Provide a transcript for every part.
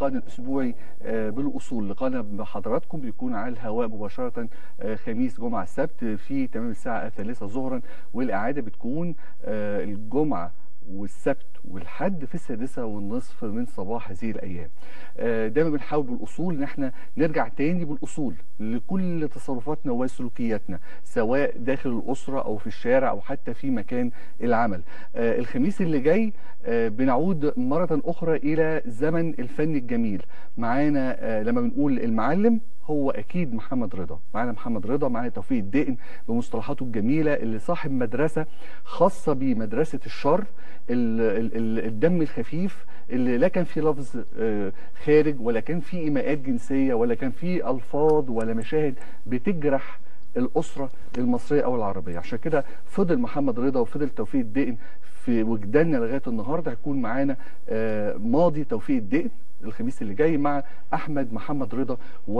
لقائنا الاسبوعي آه، بالاصول لقائنا بحضراتكم بيكون على الهواء مباشره آه، خميس جمعه السبت في تمام الساعه الثالثه ظهرا والاعاده بتكون آه، الجمعه والسبت والحد في السادسة والنصف من صباح هذه الأيام آه، دايما بنحاول بالأصول إن احنا نرجع تاني بالأصول لكل تصرفاتنا وسلوكياتنا سواء داخل الأسرة أو في الشارع أو حتى في مكان العمل آه، الخميس اللي جاي آه، بنعود مرة أخرى إلى زمن الفن الجميل معانا آه، لما بنقول المعلم هو اكيد محمد رضا معانا محمد رضا معانا توفيق الدقن بمصطلحاته الجميله اللي صاحب مدرسه خاصه بمدرسه الشر ال- ال- ال- الدم الخفيف اللي لا كان في لفظ آه، خارج ولا كان في ايماءات جنسيه ولا كان في الفاظ ولا مشاهد بتجرح الاسره المصريه او العربيه عشان كده فضل محمد رضا وفضل توفيق الدقن في وجداننا لغايه النهارده هيكون معانا آه، ماضي توفيق الدقن الخميس اللي جاي مع احمد محمد رضا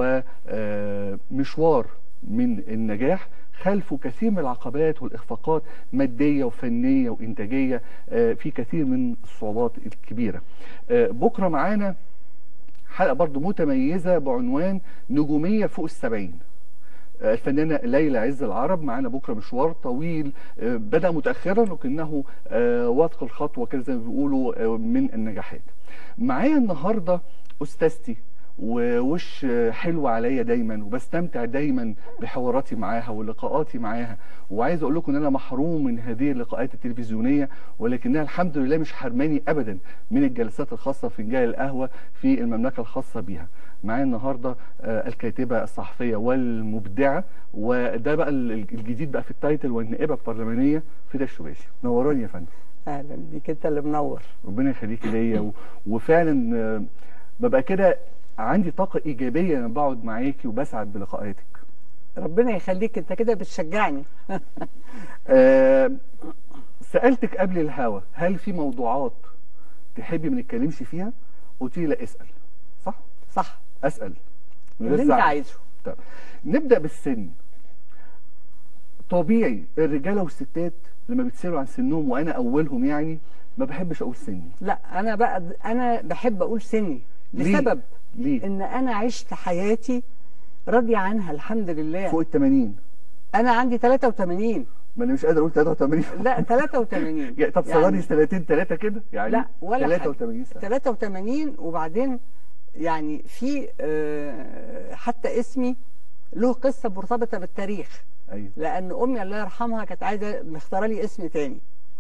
ومشوار من النجاح خلفه كثير من العقبات والاخفاقات ماديه وفنيه وانتاجيه آه، في كثير من الصعوبات الكبيره آه، بكره معانا حلقه برضو متميزه بعنوان نجوميه فوق السبعين آه، الفنانة ليلى عز العرب معانا بكرة مشوار طويل آه، بدأ متأخرا لكنه آه، واثق الخطوة كده زي ما بيقولوا آه، من النجاحات معايا النهاردة أستاذتي ووش آه، حلو عليا دايما وبستمتع دايما بحواراتي معاها ولقاءاتي معاها وعايز اقول لكم ان انا محروم من هذه اللقاءات التلفزيونيه ولكنها الحمد لله مش حرماني ابدا من الجلسات الخاصه في فنجان القهوه في المملكه الخاصه بيها معايا النهارده آه، الكاتبه الصحفيه والمبدعه وده بقى ال- الجديد بقى في التايتل والنائبه البرلمانيه فدا الشباشي نوراني يا فندم اهلا بيك انت اللي منور ربنا يخليكي ليا و- وفعلا آه، ببقى كده عندي طاقه ايجابيه لما بقعد معاكي وبسعد بلقاءاتك ربنا يخليك انت كده بتشجعني آه، سالتك قبل الهوا هل في موضوعات تحبي ما نتكلمش فيها قلت لي لا اسال صح صح اسال من غير اللي انت زعل. عايزه طب نبدا بالسن طبيعي الرجاله والستات لما بيتسالوا عن سنهم وانا اولهم يعني ما بحبش اقول سني لا انا بقى انا بحب اقول سني ليه؟ لسبب ليه ان انا عشت حياتي راضيه عنها الحمد لله فوق ال 80 انا عندي 83 ما انا مش قادر اقول 83 لا 83 يعني طب صغرني سنتين ثلاثه كده يعني لا ولا 83 سنه 83 وبعدين يعني في آه، حتى اسمي له قصه مرتبطه بالتاريخ ايوه لان امي الله يرحمها كانت عايزه مختاره لي اسم تاني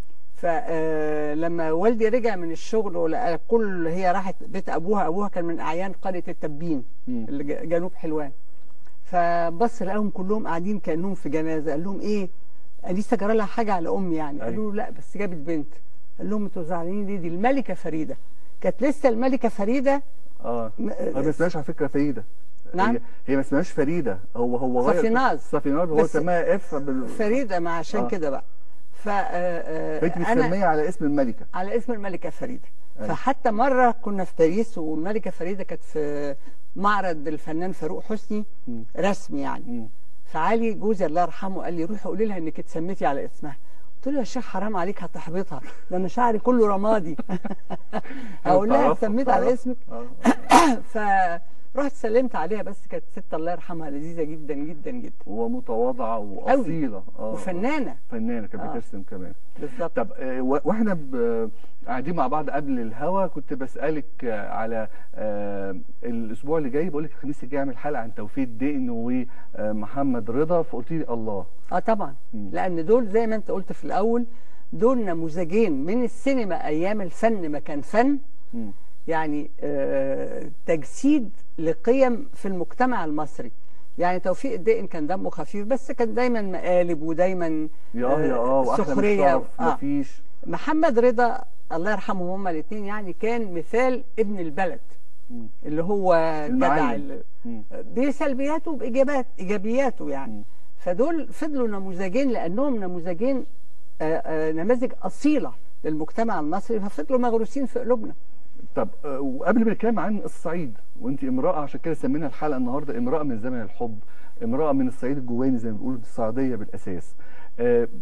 فلما والدي رجع من الشغل ولقى كل هي راحت بيت ابوها ابوها كان من اعيان قريه التبين مم. اللي ج- جنوب حلوان فبص لقاهم كلهم قاعدين كانهم في جنازه قال لهم ايه لسه جرى لها حاجه على امي يعني أيوة. قالوا له لا بس جابت بنت قال لهم انتوا زعلانين ليه دي الملكه فريده كانت لسه الملكه فريده اه م- هو ما اسمهاش على فكره فريده نعم. هي, هي ما اسمهاش فريده هو هو غير صفيناز. صفيناز هو بس سماها اف بال... فريده ما عشان آه. كده بقى ف آه، آه، فانت انا مسميه على اسم الملكه على اسم الملكه فريده أيوة. فحتى مره كنا في باريس والملكه فريده كانت في معرض الفنان فاروق حسني مم. رسمي يعني مم. فعلي جوزي الله يرحمه قال لي روحي قولي لها انك اتسميتي على اسمها قلت له يا شيخ حرام عليك هتحبطها ده انا شعري كله رمادي هقول لها تعرف- اتسميت على تعرف. اسمك آه. فرحت سلمت عليها بس كانت ست الله يرحمها لذيذه جدا جدا جدا ومتواضعه واصيله اه وفنانه فنانه كانت آه. بترسم كمان بالظبط طب آه، و- واحنا ب- قاعدين مع بعض قبل الهوا كنت بسالك آه، على آه، الاسبوع اللي جاي بقول لك الخميس الجاي اعمل حلقه عن توفيق الدقن ومحمد رضا فقلت لي الله اه طبعا مم. لان دول زي ما انت قلت في الاول دول نموذجين من السينما ايام الفن ما كان فن مم. يعني آه تجسيد لقيم في المجتمع المصري يعني توفيق الدقن كان دمه خفيف بس كان دايما مقالب ودايما يا اه يا اه واحلى من سخريه الشرف آه. مفيش محمد رضا الله يرحمهم هما الاثنين يعني كان مثال ابن البلد مم. اللي هو جدع المعلم. اللي- مم. بسلبياته وبايجابات ايجابياته يعني مم. فدول فضلوا نموذجين لانهم نموذجين آه، آه، نماذج اصيله للمجتمع المصري ففضلوا مغروسين في قلوبنا طب آه، وقبل ما نتكلم عن الصعيد وانت امراه عشان كده سمينا الحلقه النهارده امراه من زمن الحب امراه من الصعيد الجواني زي ما بيقولوا الصعيديه بالاساس آه،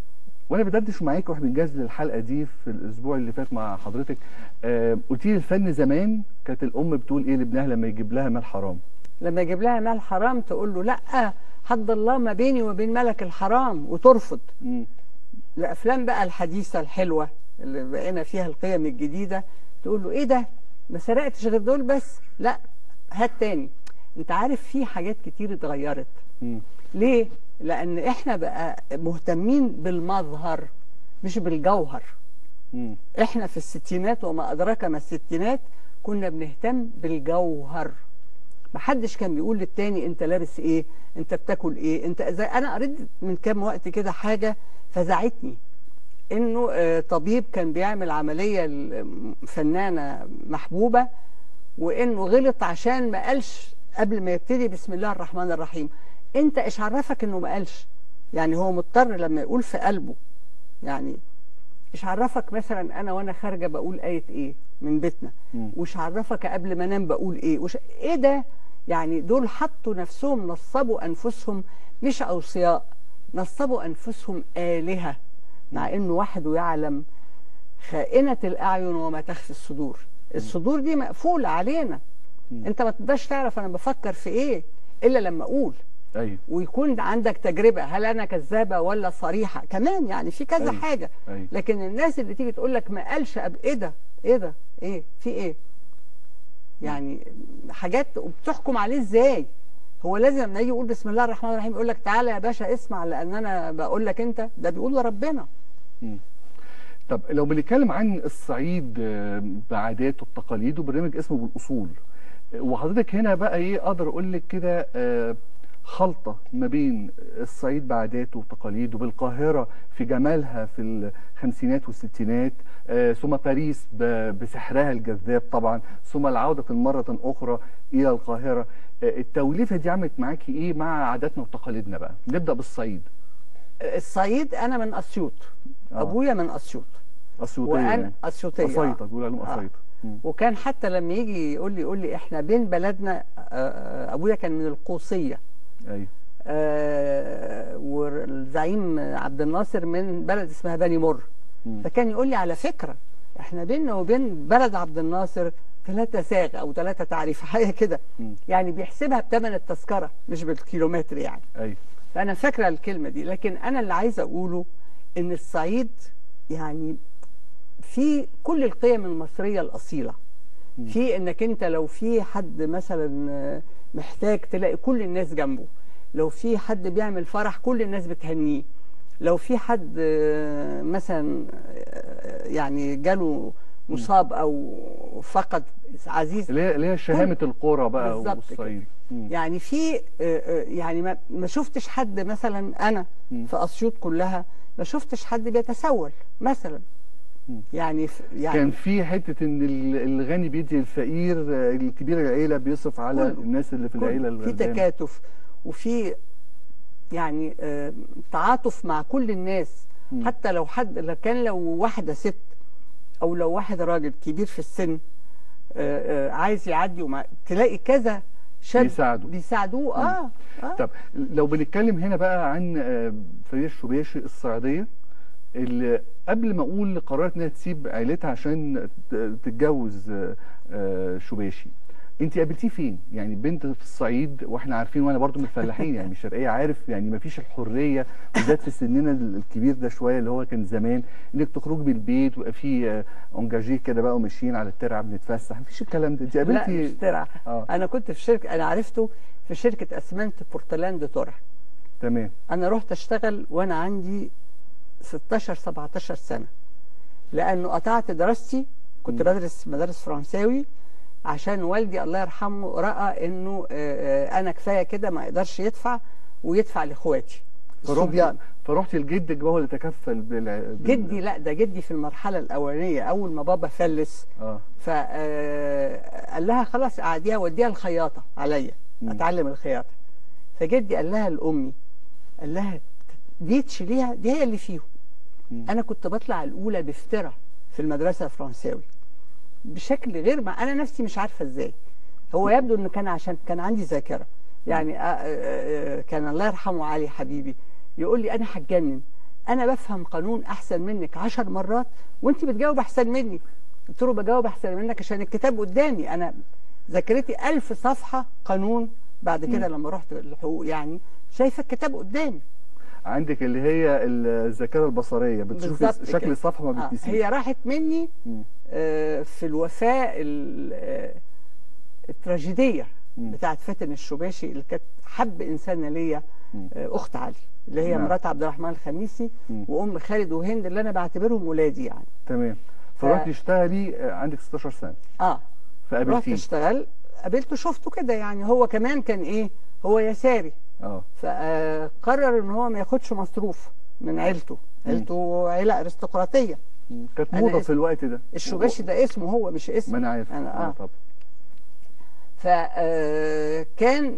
وانا بدردش معاك واحنا بنجهز للحلقه دي في الاسبوع اللي فات مع حضرتك آه قلت لي الفن زمان كانت الام بتقول ايه لابنها لما يجيب لها مال حرام لما يجيب لها مال حرام تقول له لا حد الله ما بيني وبين ملك الحرام وترفض مم. الافلام بقى الحديثه الحلوه اللي بقينا فيها القيم الجديده تقول له ايه ده ما سرقتش غير دول بس لا هات تاني انت عارف في حاجات كتير اتغيرت مم. ليه لان احنا بقى مهتمين بالمظهر مش بالجوهر مم. احنا في الستينات وما ادراك ما الستينات كنا بنهتم بالجوهر محدش كان بيقول للتاني انت لابس ايه انت بتاكل ايه انت ازاي انا قريت من كام وقت كده حاجه فزعتني انه آه، طبيب كان بيعمل عمليه لفنانه محبوبه وانه غلط عشان ما قالش قبل ما يبتدي بسم الله الرحمن الرحيم انت ايش عرفك انه ما قالش يعني هو مضطر لما يقول في قلبه يعني ايش عرفك مثلا انا وانا خارجه بقول ايه ايه من بيتنا مم. وش عرفك قبل ما انام بقول ايه وش ايه ده يعني دول حطوا نفسهم نصبوا انفسهم مش اوصياء نصبوا انفسهم الهه مع انه وحده يعلم خائنه الاعين وما تخفي الصدور الصدور دي مقفوله علينا مم. انت ما تقدرش تعرف انا بفكر في ايه الا لما اقول ايوه ويكون عندك تجربه هل انا كذابه ولا صريحه كمان يعني في كذا أيوة. حاجه ايوه لكن الناس اللي تيجي تقول لك ما قالش أب ايه ده ايه ده ايه في ايه يعني حاجات وبتحكم عليه ازاي هو لازم لما يجي يقول بسم الله الرحمن الرحيم يقول لك تعالى يا باشا اسمع لان انا بقول لك انت ده بيقول لربنا مم. طب لو بنتكلم عن الصعيد آه، بعاداته وبتقاليده برنامج اسمه بالاصول آه، وحضرتك هنا بقى ايه اقدر اقول لك كده آه، خلطه ما بين الصعيد بعاداته وتقاليده بالقاهره في جمالها في الخمسينات والستينات آه، ثم باريس ب- بسحرها الجذاب طبعا ثم العوده مره اخرى الى القاهره آه، التوليفه دي عملت معاكي ايه مع عاداتنا وتقاليدنا بقى نبدا بالصعيد الصعيد انا من اسيوط آه. ابويا من اسيوط اسيوطيه وانا يعني. اسيوطيه آه. قصيطه بيقولوا عليهم آه. قصيطه مم. وكان حتى لما يجي يقول لي يقول لي احنا بين بلدنا آه، آه، ابويا كان من القوسيه ايوه آه، والزعيم عبد الناصر من بلد اسمها بني مر مم. فكان يقول لي على فكره احنا بيننا وبين بلد عبد الناصر ثلاثة ساغ او ثلاثة تعريف حاجه كده مم. يعني بيحسبها بثمن التذكره مش بالكيلومتر يعني ايوه فانا فاكره الكلمه دي لكن انا اللي عايزه اقوله ان الصعيد يعني في كل القيم المصريه الاصيله مم. في انك انت لو في حد مثلا آه، محتاج تلاقي كل الناس جنبه لو في حد بيعمل فرح كل الناس بتهنيه لو في حد آه، مثلا آه، يعني جاله مصاب او فقد عزيز اللي هي اللي هي شهامه القرى بقى بالظبط والصعيد مم. يعني في آه، آه، يعني ما ما شفتش حد مثلا انا مم. في اسيوط كلها ما شفتش حد بيتسول مثلا مم. يعني ف- يعني كان في حته ان ال- الغني بيدي الفقير آه، الكبير العيله بيصرف على كله. الناس اللي في كل- العيله في الغلبانة. تكاتف وفي يعني آه، تعاطف مع كل الناس مم. حتى لو حد لو كان لو واحده ست او لو واحد راجل كبير في السن آه، آه، عايز يعدي ومع تلاقي كذا شاب بيساعده. بيساعدوه اه اه طب لو بنتكلم هنا بقى عن آه، فريدة الشباشي الصعيديه اللي قبل ما اقول قررت انها تسيب عيلتها عشان ت- تتجوز آه، آه، شباشي انت قابلتيه فين يعني بنت في الصعيد واحنا عارفين وانا برضو من الفلاحين يعني من الشرقيه عارف يعني ما فيش الحريه بالذات في سننا الكبير ده شويه اللي هو كان زمان انك تخرج بالبيت ويبقى في اونجاجيه كده بقى وماشيين على الترعه بنتفسح ما فيش الكلام ده انت لا مش قابلتي ترع اه انا كنت في شركه انا عرفته في شركه اسمنت بورتلاند ترع تمام انا رحت اشتغل وانا عندي 16 17 سنه لانه قطعت دراستي كنت مم. بدرس مدارس فرنساوي عشان والدي الله يرحمه راى انه آه، آه، انا كفايه كده ما يقدرش يدفع ويدفع لاخواتي الصبيان فرحت فرحت لجدك بقى هو اللي تكفل بالع... بال... جدي لا ده جدي في المرحله الاولانيه اول ما بابا فلس اه فقال لها خلاص قعديها وديها الخياطه عليا مم. اتعلم الخياطه فجدي قال لها لامي قال لها دي تشيليها دي هي اللي فيهم مم. انا كنت بطلع الاولى بفتره في المدرسه الفرنساوي بشكل غير ما انا نفسي مش عارفه ازاي هو يبدو انه كان عشان كان عندي ذاكره يعني آه، آه، آه، كان الله يرحمه علي حبيبي يقول لي انا هتجنن انا بفهم قانون احسن منك عشر مرات وانت بتجاوب احسن مني قلت له بجاوب احسن منك عشان الكتاب قدامي انا ذاكرتي ألف صفحه قانون بعد كده لما رحت الحقوق يعني شايفه الكتاب قدامي عندك اللي هي الذاكره البصريه بتشوف بالظبط شكل كده. الصفحه ما آه، بتنسيش هي راحت مني مم. آه، في الوفاة ال- آه، التراجيدية مم. بتاعت فاتن الشباشي اللي كانت حب إنسانة ليا مم. آه، أخت علي اللي هي نعم. مرات عبد الرحمن الخميسي مم. وأم خالد وهند اللي أنا بعتبرهم ولادي يعني تمام فرحتي تشتغلي آه، عندك 16 سنه اه رحت فقابلتيه اشتغل قابلته شفته كده يعني هو كمان كان إيه هو يساري اه فقرر إن هو ما ياخدش مصروف من عيلته عيلته عيلة أرستقراطية مم. كانت أنا موضه اس- في الوقت ده الشباشي ده اسمه هو مش اسمي ما انا عارف أنا آه. طب فكان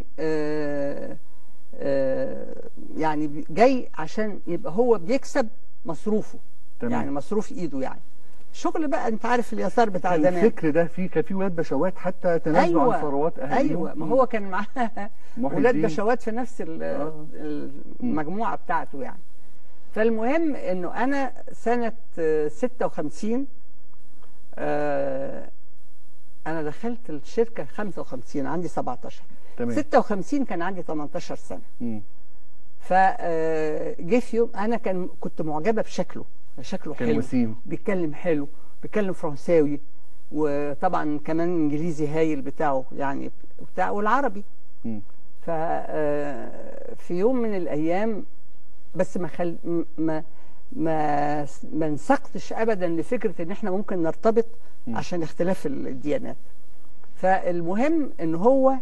يعني بي- جاي عشان يبقى هو بيكسب مصروفه تمام. يعني مصروف ايده يعني شغل بقى انت عارف اليسار بتاع كان زمان الفكر ده في كان في ولاد بشوات حتى تنازلوا ايوه عن ثروات اهاليهم ايوه ما هو كان معاه محي ولاد الدين. بشوات في نفس ال- آه. المجموعه بتاعته يعني فالمهم انه انا سنه آه، 56 آه، انا دخلت الشركه 55 عندي 17 تمام 56 كان عندي 18 سنه مم. فجه في يوم انا كان كنت معجبه بشكله شكله كان حلو وسيم بيتكلم حلو بيتكلم فرنساوي وطبعا كمان انجليزي هايل بتاعه يعني بتاع والعربي مم. ف آه، في يوم من الايام بس ما خل... م- ما ما ما انسقتش ابدا لفكره ان احنا ممكن نرتبط مم. عشان اختلاف الديانات فالمهم ان هو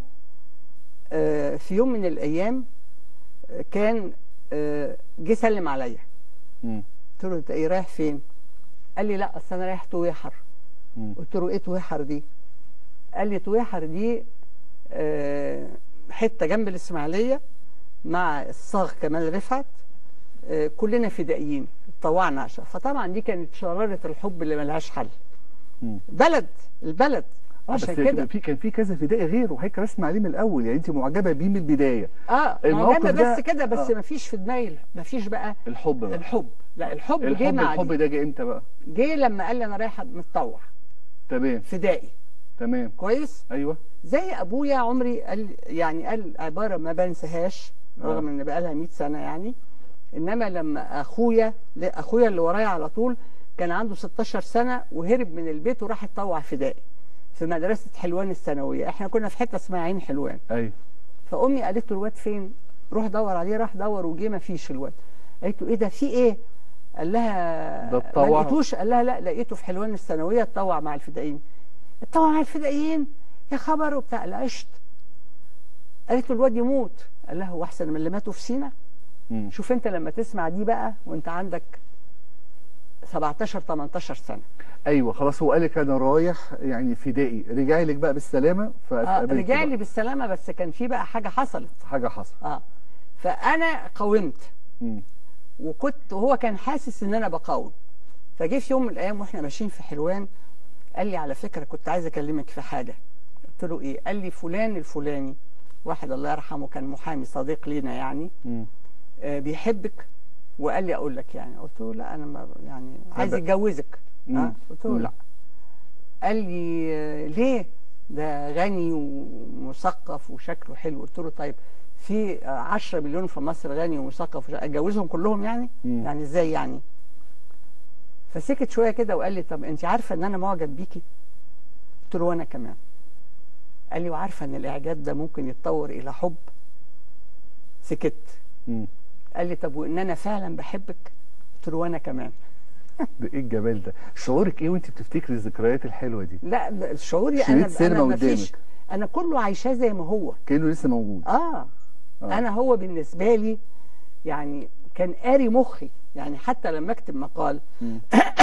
آه، في يوم من الايام آه، كان آه، جه سلم عليا مم. قلت له انت ايه رايح فين قال لي لا اصل انا رايح تويحر مم. قلت له ايه تويحر دي قال لي تويحر دي آه، حته جنب الاسماعيليه مع الصاغ كمال رفعت آه، كلنا فدائيين اتطوعنا عشان فطبعا دي كانت شراره الحب اللي ملهاش حل مم. بلد البلد اه بس عشان كده في كان في كذا فدائي غيره وهيك رسم عليه من الاول يعني انت معجبه بيه من البدايه اه الموقف معجبه ده- بس كده بس آه. ما فيش في دماغي ما فيش بقى الحب بقى الحب لا الحب, جه الحب مع الحب دي. ده جه امتى بقى جه لما قال لي انا رايح متطوع تمام فدائي تمام كويس ايوه زي ابويا عمري قال يعني قال عباره ما بنساهاش رغم آه. ان بقى لها 100 سنه يعني انما لما اخويا لا، اخويا اللي ورايا على طول كان عنده 16 سنه وهرب من البيت وراح اتطوع فدائي في مدرسه حلوان الثانويه احنا كنا في حته اسمها عين حلوان ايوه فامي قالت له الواد فين روح دور عليه راح دور وجه ما فيش الواد قالت له ايه ده في ايه قال لها ده ما اتطوع؟ لقيتوش قال لها لا لقيته في حلوان الثانويه اتطوع مع الفدائيين اتطوع مع الفدائيين يا خبر وبتاع لا قشط قالت له الواد يموت قال لها هو احسن من اللي ماتوا في سينا مم. شوف انت لما تسمع دي بقى وانت عندك 17 18 سنه ايوه خلاص هو قال لك انا رايح يعني فدائي رجع لك بقى بالسلامه اه فاتقابلت رجع بقى. لي بالسلامه بس كان في بقى حاجه حصلت حاجه حصل اه فانا قاومت مم. وكنت وهو كان حاسس ان انا بقاوم فجه في يوم من الايام واحنا ماشيين في حلوان قال لي على فكره كنت عايز اكلمك في حاجه قلت له ايه قال لي فلان الفلاني واحد الله يرحمه كان محامي صديق لينا يعني مم. آه بيحبك وقال لي اقول لك يعني قلت له لا انا ما يعني عايز هبقى- يتجوزك مم. آه قلت له مم. لا قال لي آه، ليه ده غني ومثقف وشكله حلو قلت له طيب في آه، 10 مليون في مصر غني ومثقف وش- اتجوزهم كلهم يعني مم. يعني ازاي يعني فسكت شويه كده وقال لي طب انت عارفه ان انا معجب بيكي قلت له وانا كمان قال لي وعارفه ان الاعجاب ده ممكن يتطور الى حب سكت مم. قال لي طب وان انا فعلا بحبك قلت له وانا كمان ده ايه الجمال ده شعورك ايه وانت بتفتكري الذكريات الحلوه دي لا ب- شعوري شريط انا سينما انا مفيش قدامك. انا كله عايشاه زي ما هو كانه لسه موجود آه. آه. اه انا هو بالنسبه لي يعني كان قاري مخي يعني حتى لما اكتب مقال مم.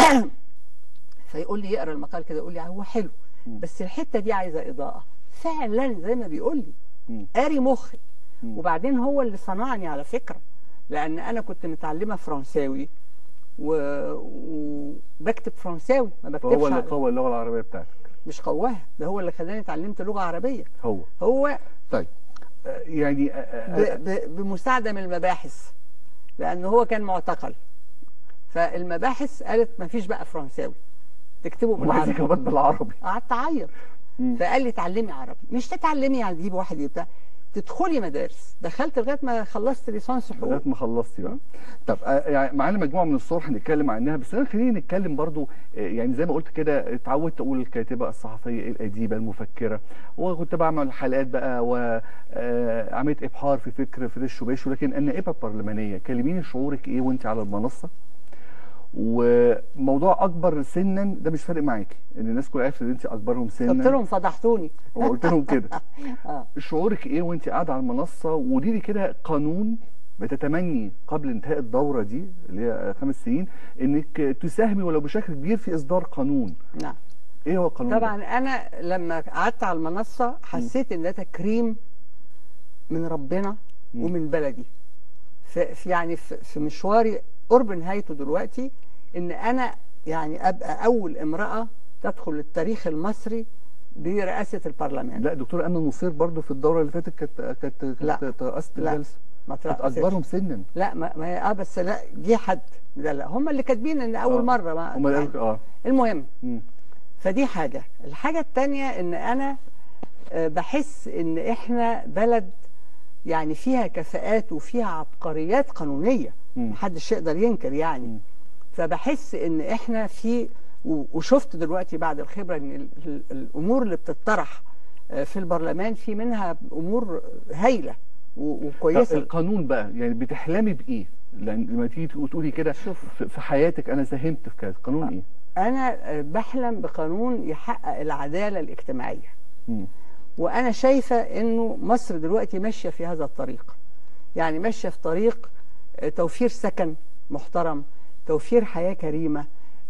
فيقول لي يقرا المقال كده يقول لي هو حلو مم. بس الحته دي عايزه اضاءه فعلا زي ما بيقول لي مم. قاري مخي مم. وبعدين هو اللي صنعني على فكره لان انا كنت متعلمه فرنساوي و... وبكتب فرنساوي ما بكتبش وهو اللي على- قوى اللغه العربيه بتاعتك مش قواها ده هو اللي خلاني اتعلمت لغه عربيه هو هو طيب آه، يعني آه، ب... آه، ب... بمساعده من المباحث لان هو كان معتقل فالمباحث قالت ما فيش بقى فرنساوي تكتبوا ولازم بالعربي كمان بالعربي قعدت اعيط مم. فقال لي اتعلمي عربي مش تتعلمي يعني تجيبي واحد بتاع تدخلي مدارس دخلت لغايه ما خلصت ليسانس حقوق لغايه ما خلصتي بقى طب آه، يعني معانا مجموعه من الصور هنتكلم عنها بس انا خلينا نتكلم برضو آه، يعني زي ما قلت كده اتعودت اقول الكاتبه الصحفيه الاديبه المفكره وكنت بعمل حلقات بقى وعملت ابحار في فكر فريش شباش ولكن النائبه البرلمانيه كلميني شعورك ايه وانت على المنصه وموضوع اكبر سنا ده مش فارق معاكي ان الناس كلها عرفت ان انت اكبرهم سنا قلت لهم فضحتوني وقلت لهم كده اه شعورك ايه وانت قاعده على المنصه ودي لي كده قانون بتتمني قبل انتهاء الدوره دي اللي هي خمس سنين انك تساهمي ولو بشكل كبير في اصدار قانون نعم ايه هو القانون ده؟ طبعا انا لما قعدت على المنصه حسيت ان ده تكريم من ربنا مم. ومن بلدي في في- يعني في في مشواري قرب نهايته دلوقتي ان انا يعني ابقى اول امراه تدخل التاريخ المصري برئاسه البرلمان لا دكتور امل نصير برضو في الدوره اللي فاتت كانت كانت لا. كانت رئاسه لا. الجلسه ما كانت ترأسش. اكبرهم سنا لا ما, ما اه بس لا جه حد لا لا هم اللي كاتبين ان اول آه. مره ما هم قالوا اه المهم مم. فدي حاجة الحاجة التانية ان انا آه، بحس ان احنا بلد يعني فيها كفاءات وفيها عبقريات قانونية مم. محدش يقدر ينكر يعني مم. فبحس ان احنا في و- وشفت دلوقتي بعد الخبرة ان ال- ال- الامور اللي بتطرح آه، في البرلمان في منها امور هايلة و- طب وكويسة القانون بقى يعني بتحلمي بايه؟ لان لما تيجي تقولي كده شوف. في في حياتك انا ساهمت في كذا قانون ايه؟ انا آه، بحلم بقانون يحقق العدالة الاجتماعية مم. وانا شايفه انه مصر دلوقتي ماشيه في هذا الطريق يعني ماشيه في طريق آه، توفير سكن محترم توفير حياه كريمه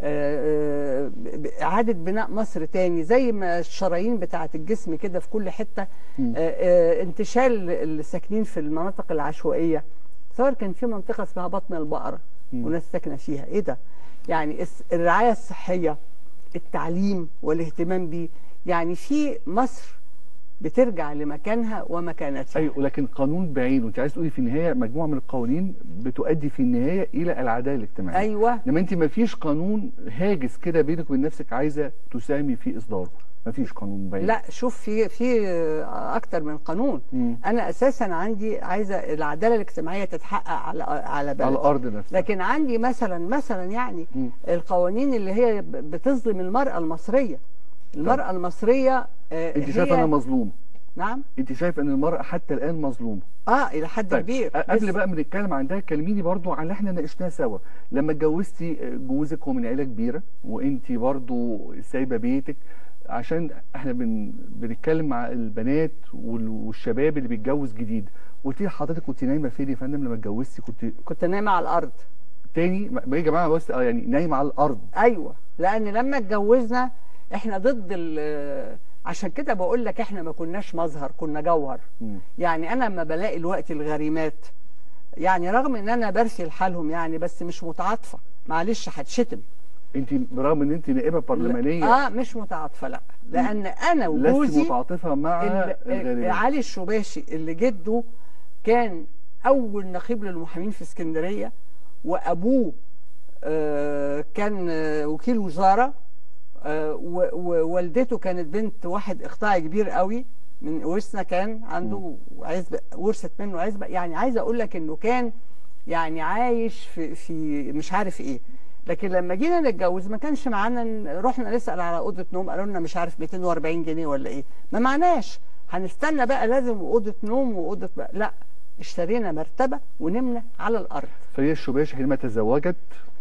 آه، آه، ب- اعاده بناء مصر تاني زي ما الشرايين بتاعه الجسم كده في كل حته مم. آه، آه، انتشال الساكنين في المناطق العشوائيه صار كان في منطقه اسمها بطن البقره مم. وناس ساكنه فيها ايه ده يعني الس- الرعايه الصحيه التعليم والاهتمام بيه يعني في مصر بترجع لمكانها ومكانتها ايوه ولكن قانون بعينه انت عايز تقولي في النهايه مجموعه من القوانين بتؤدي في النهايه الى العداله الاجتماعيه ايوه انما انت ما فيش قانون هاجس كده بينك وبين نفسك عايزه تساهمي في اصداره ما فيش قانون بعين لا شوف في في اكتر من قانون مم. انا اساسا عندي عايزه العداله الاجتماعيه تتحقق على على بلد على الارض نفسها لكن عندي مثلا مثلا يعني مم. القوانين اللي هي ب- بتظلم المراه المصريه المراه المصريه آه، انت هي- شايفه انها مظلوم نعم انت شايف ان المراه حتى الان مظلومه اه الى حد طيب كبير أ- قبل بس- بقى ما نتكلم عن ده كلميني برضو على اللي احنا ناقشناه سوا لما اتجوزتي جوزك هو من عيله كبيره وانت برضو سايبه بيتك عشان احنا بن بنتكلم مع البنات وال- والشباب اللي بيتجوز جديد قلت لي حضرتك كنت نايمه فين يا فندم لما اتجوزتي كنت كنت نايمه على الارض تاني ما يا جماعه بس اه يعني نايمه على الارض ايوه لان لما اتجوزنا احنا ضد ال- عشان كده بقول لك احنا ما كناش مظهر كنا جوهر مم. يعني انا لما بلاقي الوقت الغريمات يعني رغم ان انا برثي لحالهم يعني بس مش متعاطفه معلش هتشتم انت برغم ان انت نائبه برلمانيه اه مش متعاطفه لا لان انا لست وجوزي متعاطفه مع ال- الغريبات علي الشباشي اللي جده كان اول نقيب للمحامين في اسكندريه وابوه آه، كان آه، وكيل وزاره آه، و- ووالدته كانت بنت واحد اقطاعي كبير قوي من ورثنا كان عنده عزبه ورثت منه عزبه يعني عايز اقول لك انه كان يعني عايش في في مش عارف ايه لكن لما جينا نتجوز ما كانش معانا ن- رحنا نسال على اوضه نوم قالوا لنا مش عارف 240 جنيه ولا ايه ما معناش هنستنى بقى لازم اوضه نوم واوضه بقى لا اشترينا مرتبه ونمنا على الارض فهي الشباش حينما تزوجت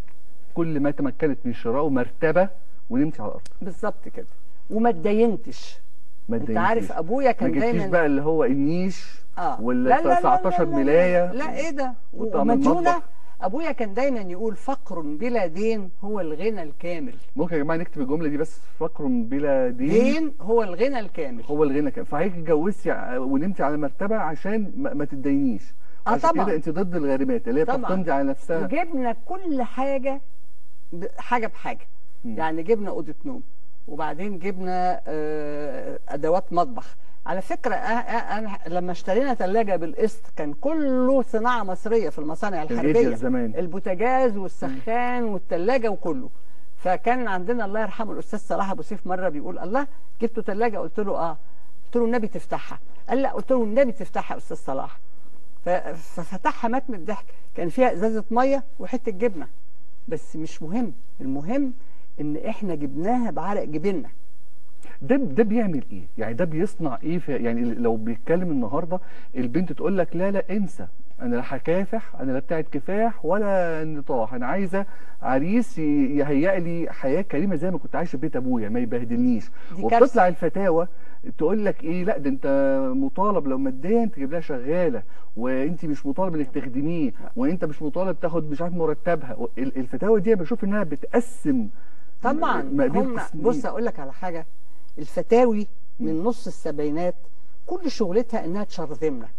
كل ما تمكنت من شراء مرتبه ونمت على الارض بالظبط كده وما اتدينتش ما انت اتضايقتيش. عارف ابويا ما كان جبتيش دايما بقى اللي هو النيش اه ولا لا- لا- لا- 19 لا- لا- ملايه لا ايه ده وطقم ومديونه المطبخ. ابويا كان دايما يقول فقر بلا دين هو الغنى الكامل ممكن يا جماعه نكتب الجمله دي بس فقر بلا دين دين هو الغنى الكامل هو الغنى كان فحضرتك اتجوزتي ع- ونمتي على مرتبه عشان ما, ما تتدينيش آه عشان طبعاً. كده انت ضد الغارمات اللي هي طبعاً. بتقتمضي على نفسها وجبنا كل حاجه ب- حاجه بحاجه مم. يعني جبنا اوضه نوم وبعدين جبنا آه، ادوات مطبخ على فكره أ- أ- انا لما اشترينا ثلاجه بالقسط كان كله صناعه مصريه في المصانع كان الحربيه إيديا زمان. البوتاجاز والسخان والثلاجه وكله فكان عندنا الله يرحمه الاستاذ صلاح ابو سيف مره بيقول الله جبتوا ثلاجه قلت له اه قلت له النبي تفتحها قال لا قلت له النبي تفتحها يا استاذ صلاح ف- ففتحها مات من الضحك كان فيها ازازه ميه وحته جبنه بس مش مهم المهم ان احنا جبناها بعرق جبيننا ده ده بيعمل ايه؟ يعني ده بيصنع ايه في يعني لو بيتكلم النهارده البنت تقول لك لا لا انسى انا لا هكافح انا لا بتاعت كفاح ولا نطاح انا عايزه عريس ي- يهيئ لي حياه كريمه زي ما كنت عايش في بيت ابويا ما يبهدلنيش دي وبتطلع كارثة. الفتاوى تقول لك ايه لا ده انت مطالب لو ماديا تجيب لها شغاله وانت مش مطالب انك تخدميه وانت مش مطالب تاخد مش عارف مرتبها ال- الفتاوى دي بشوف انها بتقسم طبعا مقادير هم قسمين. بص اقول لك على حاجه الفتاوي من نص السبعينات كل شغلتها انها تشرذمنا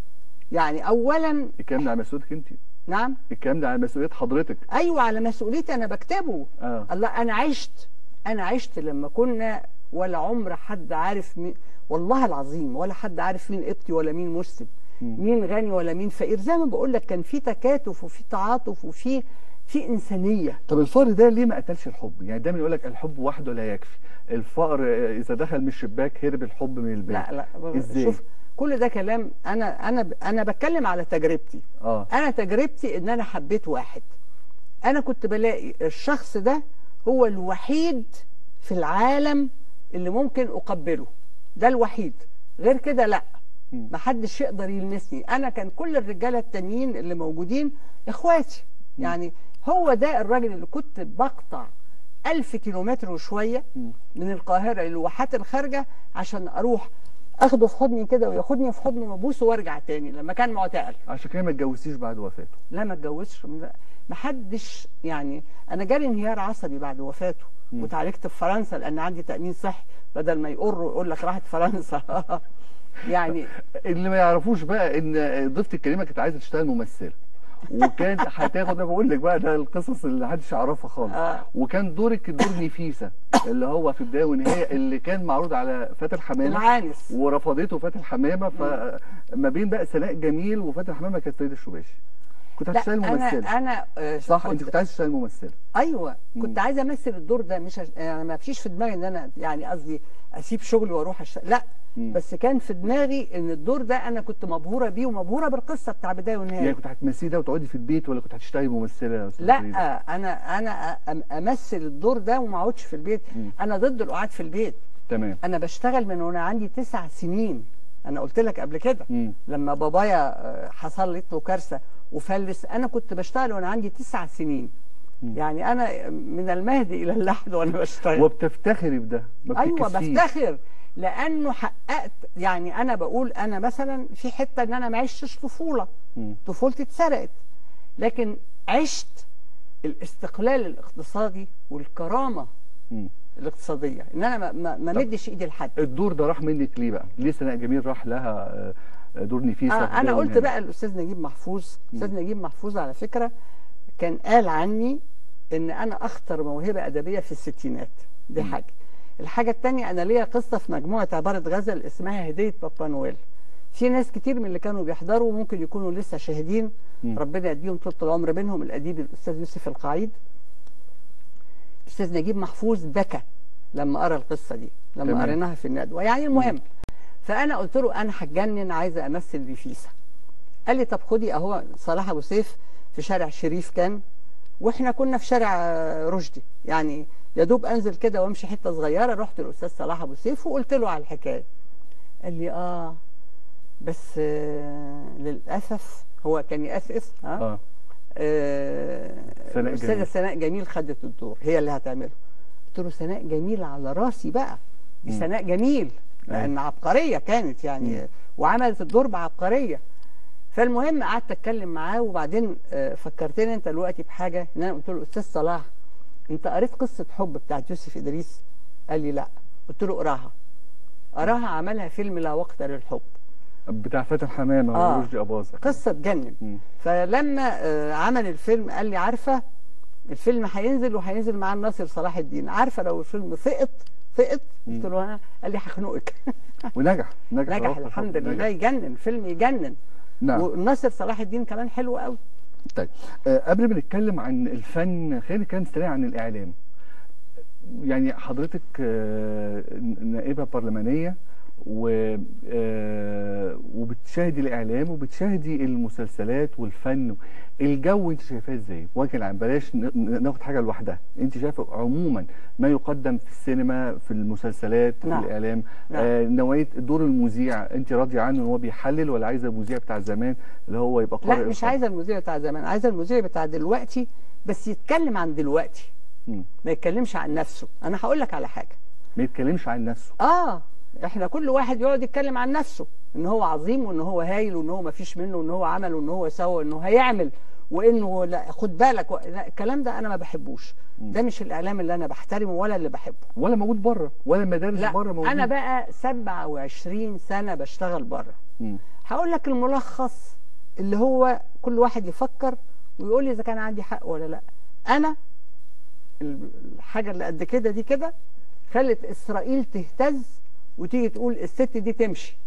يعني اولا الكلام ده على مسؤوليتك انت نعم الكلام ده على مسؤوليه حضرتك ايوه على مسؤوليتي انا بكتبه اه الله انا عشت انا عشت لما كنا ولا عمر حد عارف مين والله العظيم ولا حد عارف مين قبطي ولا مين مسلم مم. مين غني ولا مين فقير زي ما بقول لك كان في تكاتف وفي تعاطف وفي في انسانيه طب الفقر ده ليه ما قتلش الحب؟ يعني دايما يقول لك الحب وحده لا يكفي، الفقر آه، اذا دخل من الشباك هرب الحب من البيت. لا لا ازاي؟ شوف كل ده كلام انا انا انا بتكلم على تجربتي اه انا تجربتي ان انا حبيت واحد انا كنت بلاقي الشخص ده هو الوحيد في العالم اللي ممكن اقبله ده الوحيد غير كده لا مم. محدش يقدر يلمسني انا كان كل الرجاله التانيين اللي موجودين اخواتي يعني هو ده الراجل اللي كنت بقطع ألف كيلومتر وشوية مم. من القاهرة للواحات الخارجة عشان أروح أخده في حضني كده وياخدني في حضنه وأبوسه وأرجع تاني لما كان معتقل عشان كده ما اتجوزتيش بعد وفاته. لا ما اتجوزش ما حدش يعني انا جالي انهيار عصبي بعد وفاته مم. وتعالجت في فرنسا لان عندي تامين صحي بدل ما يقر ويقول لك راحت فرنسا يعني اللي ما يعرفوش بقى ان ضيفتي الكريمه كانت عايزه تشتغل ممثله. وكان هتاخد انا بقول لك بقى ده القصص اللي محدش يعرفها خالص آه. وكان دورك دور نفيسه اللي هو في بدايه ونهايه اللي كان معروض على فاتن حمامه العانس ورفضته فاتن حمامه فما بين بقى سناء جميل وفاتن حمامه كانت فريده الشباشي كنت لا هتشتغل انا ممثله انا آه، صح انت كنت كنت عايز تشتغل ممثله ايوه مم. كنت عايزه امثل الدور ده مش عش... يعني ما فيش في دماغي ان انا يعني قصدي اسيب شغلي واروح أشتغل. لا مم. بس كان في دماغي ان الدور ده انا كنت مبهوره بيه ومبهوره بالقصه بتاع بدايه ونهايه يعني كنت هتمثلي ده وتقعدي في البيت ولا كنت هتشتغلي ممثله يا أستاذة لا فريدة؟ انا انا أم- امثل الدور ده وما اقعدش في البيت مم. انا ضد القعاد في البيت تمام انا بشتغل من وانا عندي تسع سنين انا قلت لك قبل كده مم. لما بابايا آه، حصلت له كارثه وفلس انا كنت بشتغل وانا عندي تسع سنين مم. يعني انا من المهد الى اللحد وانا بشتغل وبتفتخري بده ما ايوه بتتكسفيش. بفتخر لانه حققت يعني انا بقول انا مثلا في حته ان انا ما عشتش طفوله مم. طفولتي اتسرقت لكن عشت الاستقلال الاقتصادي والكرامه مم. الاقتصاديه ان انا ما- ما ما طب. مدش ايدي لحد الدور ده راح منك ليه بقى؟ ليه سناء جميل راح لها آه، دور نفيسه في آه انا بداية قلت ونهاية؟ بقى الاستاذ نجيب محفوظ مم. الاستاذ نجيب محفوظ على فكره كان قال عني ان انا اخطر موهبه ادبيه في الستينات دي مم. حاجه الحاجه الثانيه انا ليا قصه في مجموعه عباره غزل اسمها هديه بابا نويل في ناس كتير من اللي كانوا بيحضروا ممكن يكونوا لسه شاهدين مم. ربنا يديهم طول العمر منهم الاديب الاستاذ يوسف القعيد الاستاذ نجيب محفوظ بكى لما قرا القصه دي لما تمام. قريناها في الندوه يعني المهم فانا قلت له انا هتجنن عايزه امثل بفيسا قال لي طب خدي اهو صلاح ابو سيف في شارع شريف كان واحنا كنا في شارع آه، رشدي يعني يا دوب انزل كده وامشي حته صغيره رحت للاستاذ صلاح ابو سيف وقلت له على الحكايه قال لي اه بس آه للاسف هو كان يأسف ها اه آه سناء الاستاذه جميل. سناء جميل خدت الدور هي اللي هتعمله قلت له سناء جميل على راسي بقى دي مم. سناء جميل لان عبقريه كانت يعني مم. وعملت الدور بعبقريه فالمهم قعدت اتكلم معاه وبعدين آه، فكرتني انت دلوقتي بحاجه ان انا قلت له استاذ صلاح انت قريت قصه حب بتاعت يوسف ادريس قال لي لا قلت له اقراها قراها عملها فيلم لا وقت للحب بتاع فاتن حمامه آه. ورشدي اباظه قصه تجنن مم. فلما آه، عمل الفيلم قال لي عارفه الفيلم هينزل وهينزل معاه ناصر صلاح الدين عارفه لو الفيلم سقط سقط قلت له ها قال لي هخنقك ونجح نجح نجح الوقت الحمد نجح. لله يجنن فيلم يجنن نعم والناصر صلاح الدين كمان حلو قوي طيب آه، قبل ما نتكلم عن الفن خلينا نتكلم سريع عن الاعلام يعني حضرتك آه، نائبه برلمانيه و آه، وبتشاهدي الاعلام وبتشاهدي المسلسلات والفن الجو انت شايفاه ازاي وجه العام بلاش ن- ن- ناخد حاجه لوحدها انت شايفه عموما ما يقدم في السينما في المسلسلات في نعم. الاعلام نعم. آه نوعيه دور المذيع انت راضيه عنه ان هو بيحلل ولا عايزه المذيع بتاع زمان اللي هو يبقى قارئ لا مش الخبر؟ عايزه المذيع بتاع زمان عايزه المذيع بتاع دلوقتي بس يتكلم عن دلوقتي مم. ما يتكلمش عن نفسه انا هقول لك على حاجه ما يتكلمش عن نفسه اه احنا كل واحد يقعد يتكلم عن نفسه ان هو عظيم وان هو هايل وان هو ما فيش منه وان هو عمل وان هو سوى وانه هيعمل وانه لا خد بالك و... لا الكلام ده انا ما بحبوش ده مش الاعلام اللي انا بحترمه ولا اللي بحبه ولا موجود بره ولا المدارس لا بره موجود انا بقى 27 سنه بشتغل بره مم. هقول لك الملخص اللي هو كل واحد يفكر ويقول لي اذا كان عندي حق ولا لا انا الحاجه اللي قد كده دي كده خلت اسرائيل تهتز وتيجي تقول الست دي تمشي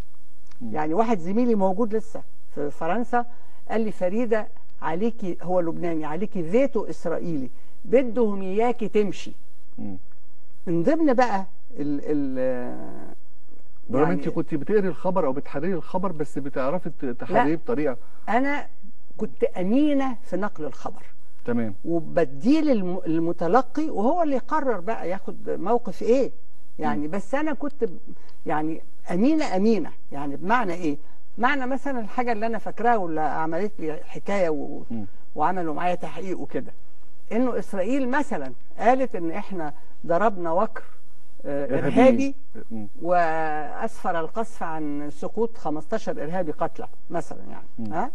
يعني واحد زميلي موجود لسه في فرنسا قال لي فريده عليكي هو لبناني عليكي فيتو اسرائيلي بدهم اياكي تمشي مم. من ضمن بقى ال ال برغم انت كنت بتقري الخبر او بتحرري الخبر بس بتعرفي ت- تحرريه بطريقه انا كنت امينه في نقل الخبر تمام وبديه للم- للمتلقي وهو اللي يقرر بقى ياخد موقف ايه يعني بس انا كنت ب- يعني امينه امينه يعني بمعنى ايه معنى مثلا الحاجه اللي انا فاكراها واللي عملت لي حكايه و... مم. وعملوا معايا تحقيق وكده انه اسرائيل مثلا قالت ان احنا ضربنا وكر آه، إرهابيين. ارهابي مم. واسفر القصف عن سقوط 15 ارهابي قتلى مثلا يعني مم. ها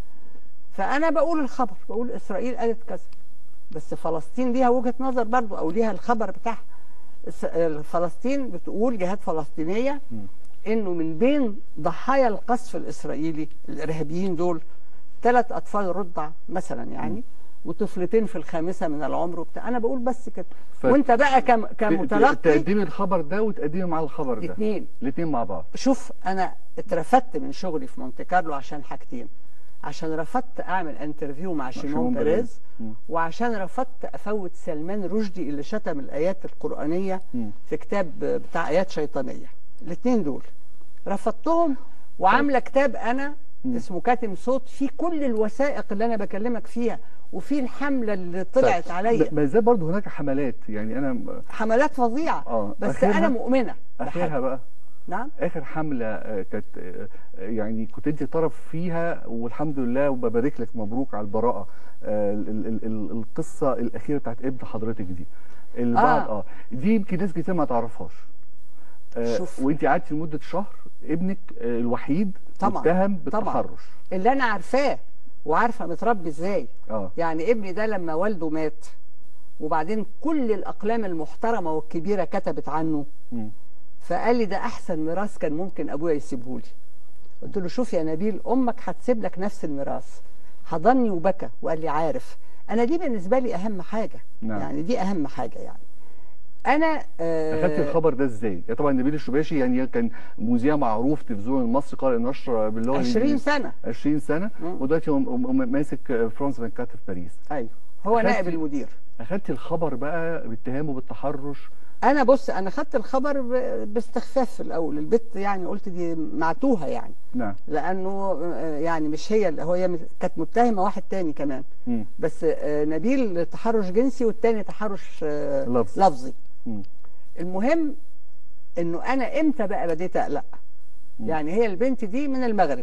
فانا بقول الخبر بقول اسرائيل قالت كذا بس فلسطين ليها وجهة نظر برضو او ليها الخبر بتاعها الس- فلسطين بتقول جهات فلسطينية مم. انه من بين ضحايا القصف الاسرائيلي الارهابيين دول ثلاث اطفال رضع مثلا يعني وطفلتين في الخامسه من العمر وبتاع انا بقول بس كده ف- وانت بقى كم ت- ت- كمتلقي تقدمي الخبر ده وتقدمي مع الخبر ده الاثنين الاثنين مع بعض شوف انا اترفدت من شغلي في مونte كارلو عشان حاجتين عشان رفضت اعمل انترفيو مع شيمون شيمون بيريز. بيريز مم. وعشان رفضت افوت سلمان رشدي اللي شتم الايات القرانيه مم. في كتاب بتاع ايات شيطانيه الاثنين دول رفضتهم وعامله كتاب انا مم. اسمه كاتم صوت فيه كل الوثائق اللي انا بكلمك فيها وفيه الحمله اللي طلعت طيب، عليا ما زال برضه هناك حملات يعني انا حملات فظيعه آه، بس آخرها- انا مؤمنه اخرها بحاجة. بقى نعم اخر حمله آه، كانت آه، يعني كنت انت طرف فيها والحمد لله وببارك لك مبروك على البراءه آه، ال- ال- ال- القصه الاخيره بتاعت ابن حضرتك دي البعض اه, آه. دي يمكن ناس كتير ما تعرفهاش آه شوف. وانت قعدتي لمده شهر ابنك آه، الوحيد طبعا متهم طبعا بالتحرش اللي انا عارفاه وعارفه متربي ازاي اه يعني ابني ده لما والده مات وبعدين كل الاقلام المحترمه والكبيره كتبت عنه مم. فقال لي ده احسن ميراث كان ممكن ابويا يسيبه لي قلت له شوف يا نبيل امك هتسيب لك نفس الميراث حضني وبكى وقال لي عارف انا دي بالنسبه لي اهم حاجه نعم. يعني دي اهم حاجه يعني انا آه اخدت الخبر ده ازاي؟ يعني طبعا نبيل الشباشي يعني كان مذيع معروف تلفزيون المصري قارئ نشر باللغه 20 الإنجليزية. سنه 20 سنه مم. ودلوقتي هو م- م- ماسك فرانس 24 في باريس ايوه هو أخدت- نائب المدير اخدت الخبر بقى باتهامه بالتحرش انا بص انا خدت الخبر ب- باستخفاف في الاول البت يعني قلت دي معتوهه يعني نعم لانه آه، يعني مش هي اللي- هي مت- كانت متهمه واحد تاني كمان مم. بس آه، نبيل تحرش جنسي والتاني تحرش آه، لفظي. لفظي مم. المهم انه انا امتى بقى بديت اقلق مم. يعني هي البنت دي من المغرب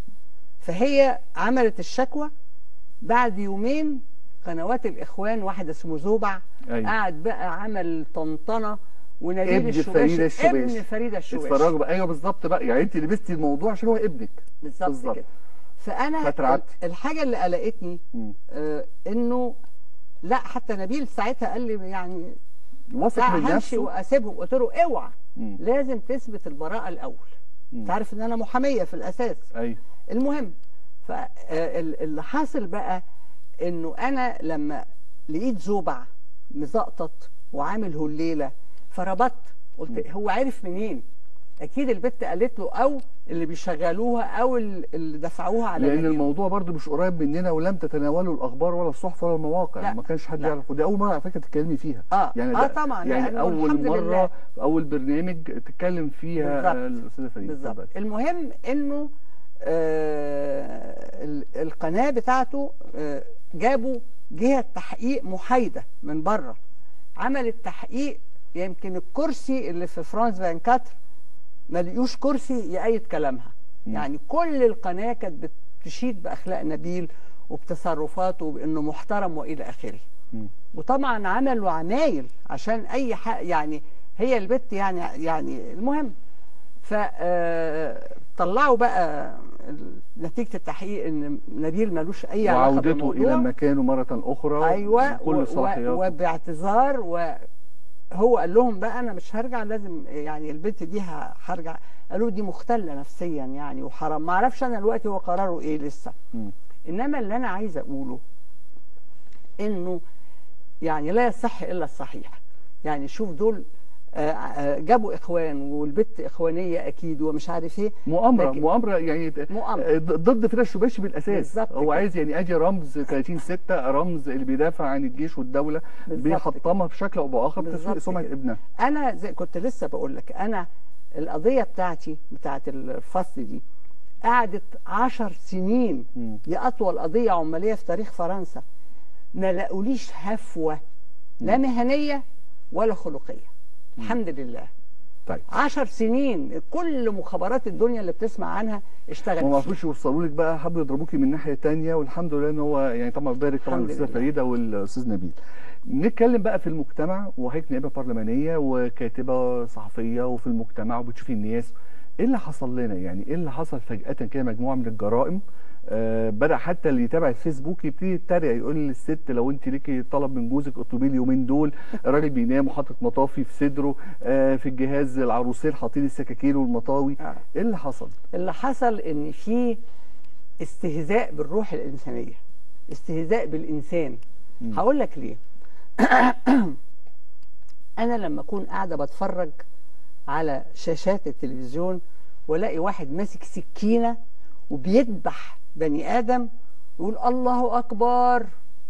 فهي عملت الشكوى بعد يومين قنوات الاخوان واحد اسمه زوبع أيوة. قعد بقى عمل طنطنه ونبيل ابن الشباشي فريدة الشباشي. ابن فريده الشباشي اتفرجوا بقى ايوه بالظبط بقى يعني انت لبستي الموضوع عشان هو ابنك بالظبط بالظبط. كده فانا فترعبتي. الحاجه اللي قلقتني مم. آه انه لا حتى نبيل ساعتها قال لي يعني واثق لا من همشي نفسه واسيبهم قلت له اوعى مم. لازم تثبت البراءه الاول مم. انت عارف ان انا محاميه في الاساس ايوه المهم فاللي حاصل بقى انه انا لما لقيت زوبع مزقطط وعامل هليله فربطت قلت هو عرف منين اكيد البت قالت له او اللي بيشغلوها او ال- اللي دفعوها على لان نبيل. الموضوع برضو مش قريب مننا ولم تتناولوا الاخبار ولا الصحف ولا المواقع لا. ما كانش حد لا. يعرف ودي اول مره على فكره تتكلمي فيها اه يعني اه ده- طبعا يعني لأنه اول الحمد مره لله. اول برنامج تتكلم فيها بالظبط. آه، الاستاذه فريد بالظبط اتفضلي. المهم انه آه ال- القناه بتاعته آه جابوا جهه تحقيق محايده من بره عملت تحقيق يمكن الكرسي اللي في فرانس 24 ما لقيوش كرسي يأيد كلامها مم. يعني كل القناه كانت بتشيد باخلاق نبيل وبتصرفاته وبانه محترم والى اخره مم. وطبعا عملوا عمايل عشان اي حق يعني هي البت يعني يعني المهم ف آه، طلعوا بقى ال- نتيجه التحقيق ان نبيل ملوش اي علاقه وعودته بالموضوع الى مكانه مره اخرى ايوه بكل و- و- صلاحياته وباعتذار وهو قال لهم بقى انا مش هرجع لازم يعني البنت دي ه- هرجع قالوا دي مختله نفسيا يعني وحرام ما اعرفش انا دلوقتي هو قراره ايه لسه مم. انما اللي انا عايز اقوله انه يعني لا يصح الا الصحيح يعني شوف دول آه، آه، جابوا اخوان والبت اخوانيه اكيد ومش عارف ايه مؤامره لكن- مؤامره يعني مؤامرة. ض- ضد فراس الشباشي بالاساس بالظبط هو كده. عايز يعني ادي رمز 30 6 رمز اللي بيدافع عن الجيش والدوله بالظبط بيحطمها بشكل او باخر تسويق بالظبط سمعه كده. ابنها انا زي كنت لسه بقول لك انا القضيه بتاعتي بتاعت الفصل دي قعدت عشر سنين مم. دي اطول قضيه عماليه في تاريخ فرنسا ما لقوليش هفوه لا مهنيه ولا خلقيه الحمد لله طيب عشر سنين كل مخابرات الدنيا اللي بتسمع عنها اشتغلت ما فيها. عرفوش يوصلوا لك بقى حبوا يضربوكي من ناحيه تانية والحمد لله ان هو يعني طبعا بارك طبعا الحمد الاستاذه لله. فريده والاستاذ نبيل نتكلم بقى في المجتمع وحضرتك نائبه برلمانيه وكاتبه صحفيه وفي المجتمع وبتشوفي الناس ايه اللي حصل لنا يعني ايه اللي حصل فجاه كده مجموعه من الجرائم آه بدا حتى اللي يتابع الفيسبوك يبتدي يتريق يقول للست لو انت ليكي طلب من جوزك اطلبيه اليومين دول الراجل بينام وحاطط مطافي في صدره آه في الجهاز العروسين حاطين السكاكين والمطاوي آه. ايه اللي حصل؟ اللي حصل ان في استهزاء بالروح الانسانيه استهزاء بالانسان مم. هقول لك ليه انا لما اكون قاعده بتفرج على شاشات التلفزيون والاقي واحد ماسك سكينه وبيذبح بني ادم يقول الله اكبر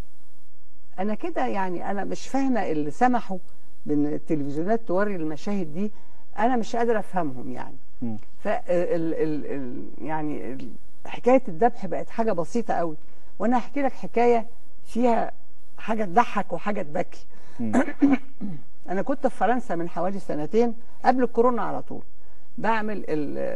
انا كده يعني انا مش فاهمه اللي سمحوا بان التلفزيونات توري المشاهد دي انا مش قادره افهمهم يعني مم. ف ال ال ال يعني ال حكايه الذبح بقت حاجه بسيطه قوي وانا هحكي لك حكايه فيها حاجه تضحك وحاجه تبكي مم. انا كنت في فرنسا من حوالي سنتين قبل الكورونا على طول بعمل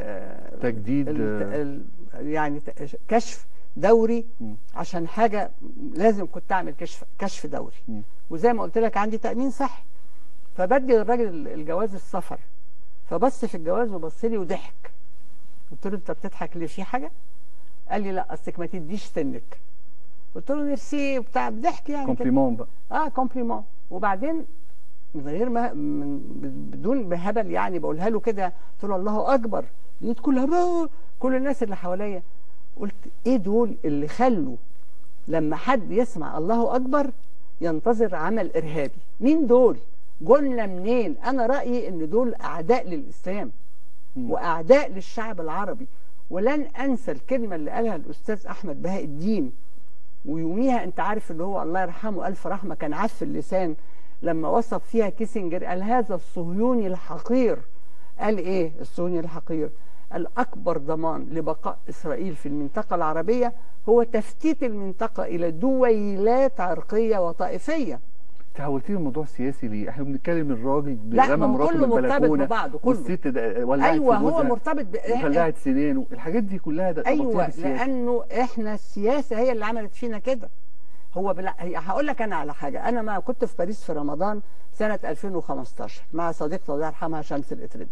ال تجديد ال آه، ال يعني ت- كشف دوري مم. عشان حاجه لازم كنت اعمل كشف كشف دوري مم. وزي ما قلت لك عندي تامين صحي فبدي للراجل الجواز السفر فبص في الجواز وبص لي وضحك قلت له انت بتضحك ليه في حاجه قال لي لا اصلك ما تديش سنك قلت له ميرسي بتاع ضحك يعني كده. كومبليمون بقى اه كومبليمون وبعدين من غير ما من بدون هبل يعني بقولها له كده قلت له الله اكبر لقيت كلها بقى كل الناس اللي حواليا قلت ايه دول اللي خلوا لما حد يسمع الله اكبر ينتظر عمل ارهابي مين دول جولنا منين انا رايي ان دول اعداء للاسلام مم. واعداء للشعب العربي ولن انسى الكلمه اللي قالها الاستاذ احمد بهاء الدين ويوميها انت عارف اللي هو الله يرحمه الف رحمه كان عف اللسان لما وصف فيها كيسنجر قال هذا الصهيوني الحقير قال ايه الصهيوني الحقير قال اكبر ضمان لبقاء اسرائيل في المنطقه العربيه هو تفتيت المنطقه الى دويلات عرقيه وطائفيه تحولتي الموضوع سياسي ليه؟ احنا بنتكلم الراجل لا، ما رمى هو مراته كله من مرتبط البلكونه ببعضه، كله. والست ده ولعت ايوه في هو جوزها مرتبط ب... وخلعت سنانه الحاجات دي كلها ده ايوه ربطيها بالسياسة. لانه احنا السياسه هي اللي عملت فينا كده هو بلا... هي- هقول لك انا على حاجه انا ما كنت في باريس في رمضان سنه 2015 مع صديقتي الله يرحمها شمس الاتربي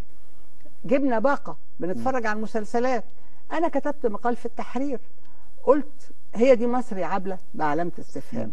جبنا باقه بنتفرج على المسلسلات انا كتبت مقال في التحرير قلت هي دي مصر يا عبله بعلامه استفهام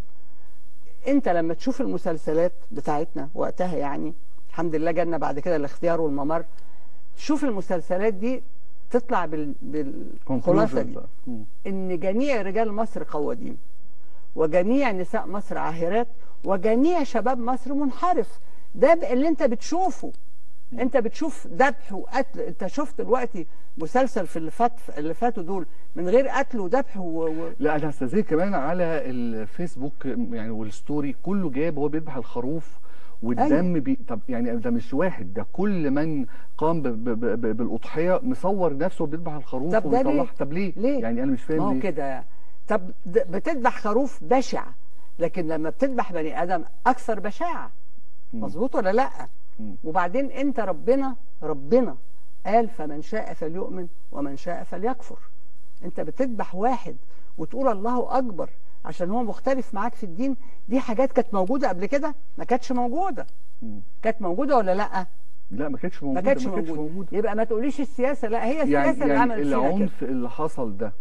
انت لما تشوف المسلسلات بتاعتنا وقتها يعني الحمد لله جالنا بعد كده الاختيار والممر شوف المسلسلات دي تطلع بال... بالخلاصه Conclusion دي بقى. مم. ان جميع رجال مصر قوادين وجميع نساء مصر عاهرات وجميع شباب مصر منحرف ده بقى اللي انت بتشوفه انت بتشوف ذبح وقتل انت شفت دلوقتي مسلسل في اللي فات اللي فاتوا دول من غير قتل وذبح و... و... لا انا هستاذنك كمان على الفيسبوك يعني والستوري كله جايب هو بيذبح الخروف والدم بي... طب يعني ده مش واحد ده كل من قام ب... ب... ب... بالاضحيه مصور نفسه بيذبح الخروف طب ده ليه؟ وبيطلعها طب ليه؟ ليه؟ يعني انا مش ما فاهم هو ليه كده طب د- بتذبح خروف بشع لكن لما بتذبح بني ادم اكثر بشاعه مم. مظبوط ولا لا مم. وبعدين انت ربنا ربنا قال فمن شاء فليؤمن ومن شاء فليكفر انت بتذبح واحد وتقول الله اكبر عشان هو مختلف معاك في الدين دي حاجات كانت موجوده قبل كده ما كانتش موجوده مم. كانت موجوده ولا لا لا ما كانتش موجوده ما كانتش موجوده يبقى ما تقوليش السياسه لا هي السياسه يعني اللي يعني عملت فينا كده العنف اللي حصل ده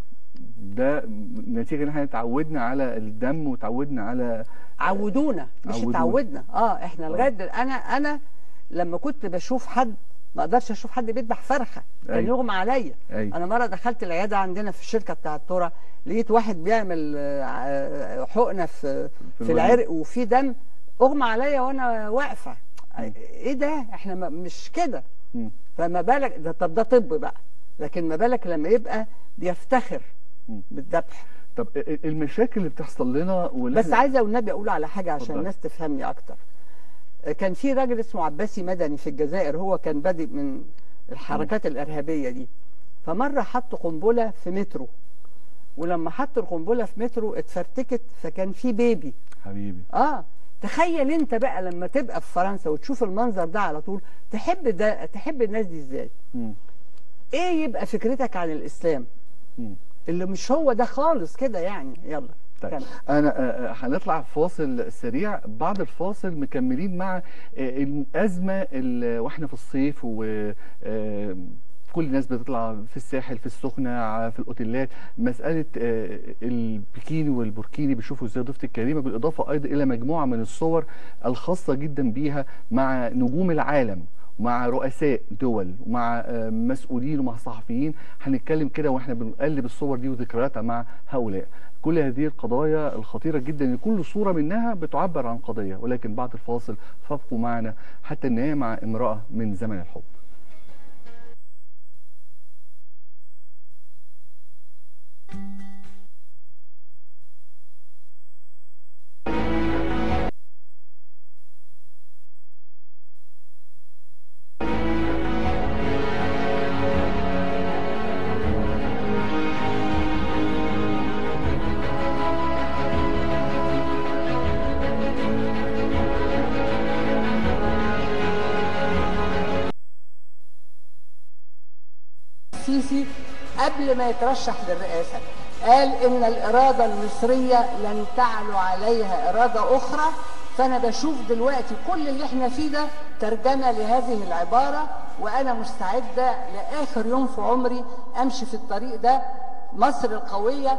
ده نتيجه ان احنا اتعودنا على الدم وتعودنا على عودونا مش عودونا. اتعودنا اه احنا لغايه دل- انا انا لما كنت بشوف حد ما اقدرش اشوف حد بيذبح فرخه كان أيوة. يغمى عليا أيوة. انا مره دخلت العياده عندنا في الشركه بتاعه الترى لقيت واحد بيعمل آه، آه، حقنه في في في الوجه. العرق وفي دم اغمى عليا وانا واقفه ايه ده احنا ما- مش كده مم. فما بالك ده طب ده طب بقى لكن ما بالك لما يبقى بيفتخر مم. بالذبح طب ال- المشاكل اللي بتحصل لنا واللي بس إحنا- عايزه والنبي اقول على حاجه عشان اتفضل. الناس تفهمني اكتر كان في راجل اسمه عباسي مدني في الجزائر هو كان بادئ من الحركات الارهابيه دي فمره حط قنبله في مترو ولما حط القنبله في مترو اتفرتكت فكان في بيبي حبيبي اه تخيل انت بقى لما تبقى في فرنسا وتشوف المنظر ده على طول تحب ده تحب الناس دي ازاي مم. ايه يبقى فكرتك عن الاسلام مم. اللي مش هو ده خالص كده يعني يلا طيب كمل. انا آه، آه، هنطلع فاصل سريع بعد الفاصل مكملين مع آه، الازمه ال- واحنا في الصيف و آه، كل الناس بتطلع في الساحل في السخنه ع- في الاوتيلات مساله آه، البكيني والبوركيني بيشوفوا ازاي ضيفتي الكريمه بالاضافه ايضا الى مجموعه من الصور الخاصه جدا بيها مع نجوم العالم مع رؤساء دول ومع آه، مسؤولين ومع صحفيين هنتكلم كده واحنا بنقلب الصور دي وذكرياتها مع هؤلاء كل هذه القضايا الخطيرة جدا ان كل صورة منها بتعبر عن قضية ولكن بعد الفاصل فابقوا معنا حتى النهاية مع امرأة من زمن الحب السيسي قبل ما يترشح للرئاسة قال إن الإرادة المصرية لن تعلو عليها إرادة أخرى فأنا بشوف دلوقتي كل اللي احنا فيه ده ترجمة لهذه العبارة وأنا مستعدة لآخر يوم في عمري أمشي في الطريق ده مصر القوية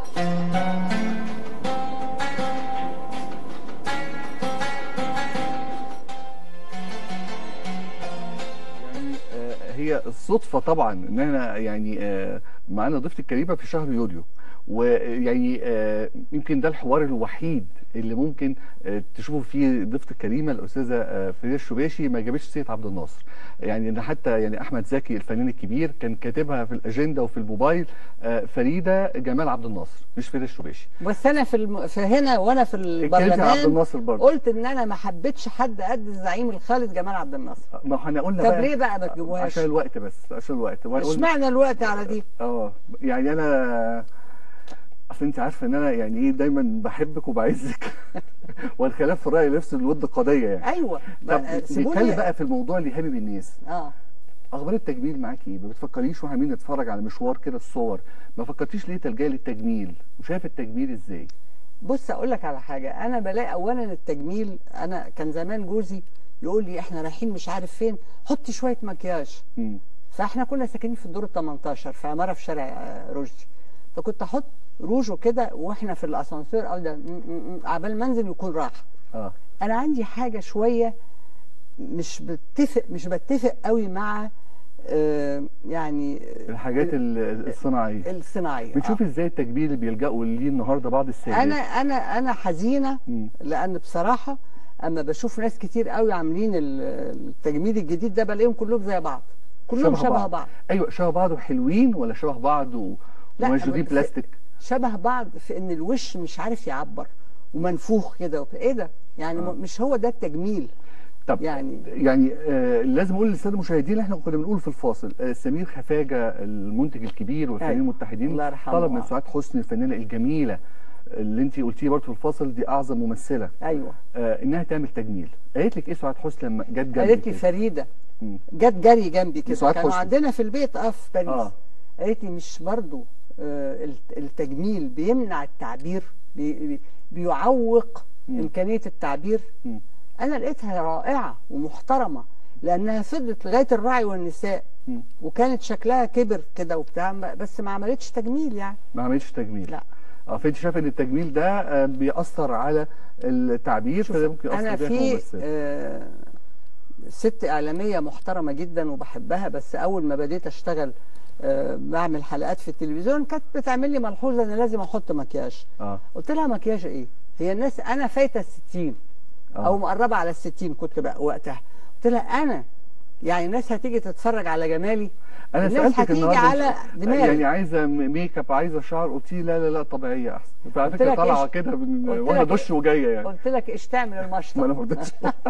يعني آه، هي الصدفة طبعا ان احنا يعني آه، معانا ضيفتي الكريمة في شهر يوليو ويعني آه، يمكن ده الحوار الوحيد اللي ممكن آه، تشوفوا فيه ضيفتي الكريمة الأستاذة آه، فريدة الشباشي ما جابتش سيد عبد الناصر يعني ان حتى يعني أحمد زكي الفنان الكبير كان كاتبها في الأجندة وفي الموبايل آه، فريدة جمال عبد الناصر مش فريدة الشباشي بس أنا في, الم... في هنا وأنا في اتكلمت عن عبد البرلمان الناصر برضه قلت إن أنا ما حبيتش حد قد الزعيم الخالد جمال عبد الناصر ما احنا قلنا طب بقى ليه بقى ما تجيبوهاش؟ عشان الوقت بس عشان الوقت وقلنا- اشمعنى الوقت على دي؟ اه يعني انا اصل انت عارفه ان انا يعني ايه دايما بحبك وبعزك والخلاف في الراي نفس الود قضيه يعني أيوه طب بقى نتكلم سيبوني بقى في الموضوع اللي هامم الناس اه اخبار التجميل معاكي ايه ما بتفكريش واحنا عاملين نتفرج على مشوار كده الصور ما فكرتيش ليه تلجئي للتجميل وشايف التجميل ازاي بص اقول لك على حاجه انا بلاقي اولا التجميل انا كان زمان جوزي يقول لي احنا رايحين مش عارف فين حط شويه مكياج مم. فاحنا كنا ساكنين في الدور ال 18 في عماره في شارع آه، رشدي فكنت احط روج وكده واحنا في الاسانسير او ده م- م- م- عبال ما انزل يكون راح اه انا عندي حاجه شويه مش بتفق مش بتفق قوي مع آه، يعني الحاجات ال- الصناعيه الصناعيه بتشوف آه. ازاي التجميل اللي بيلجأوا ليه النهارده بعض السيدات انا انا انا حزينه مم. لان بصراحه اما بشوف ناس كتير قوي عاملين ال- التجميل الجديد ده بلاقيهم كلهم زي بعض كلهم شبه, بعض. بعض ايوه شبه بعض وحلوين ولا شبه بعض و... لا، ومشدودين أما- بلاستيك شبه بعض في ان الوش مش عارف يعبر ومنفوخ كده وب- ايه ده يعني آه. م- مش هو ده التجميل طب يعني يعني آه لازم اقول للساده المشاهدين اللي احنا كنا بنقول في الفاصل آه سمير خفاجه المنتج الكبير والفنانين أيوة. المتحدين الله يرحمه. طلب من سعاد حسني الفنانه الجميله اللي انت قلتيه برضه في الفاصل دي اعظم ممثله ايوه آه انها تعمل تجميل قالت لك ايه سعاد حسني لما جت جنبك قالت لي كده؟ فريده مم. جت جري جنبي كده سعاد كانوا حسني. عندنا في البيت اه في باريس آه. قالت لي مش برضو آه الت- التجميل بيمنع التعبير بي بي بيعوق مم. امكانيه التعبير مم. انا لقيتها رائعه ومحترمه لانها فضلت لغايه الراعي والنساء مم. وكانت شكلها كبر كده وبتاع ما- بس ما عملتش تجميل يعني ما عملتش تجميل لا اه فانت شايفه ان التجميل ده آه بيأثر على التعبير فده ممكن يأثر انا بيها في كممثلة. آه ست اعلاميه محترمه جدا وبحبها بس اول ما بديت اشتغل آه بعمل حلقات في التلفزيون كانت بتعمل لي ملحوظه ان لازم احط مكياج اه قلت لها مكياج ايه هي الناس انا فايته الستين آه. او مقربه على الستين كنت بقى وقتها قلت لها انا يعني الناس هتيجي تتفرج على جمالي انا الناس سالتك هتيجي النهارده على دماغي يعني عايزه م- ميك اب عايزه شعر قلت لي لا لا لا طبيعيه احسن على قلت فكره لك طالعه إيش؟ كده من قلت وانا لك دش وجايه يعني قلت لك ايش تعمل المشطه ما انا ما رضيتش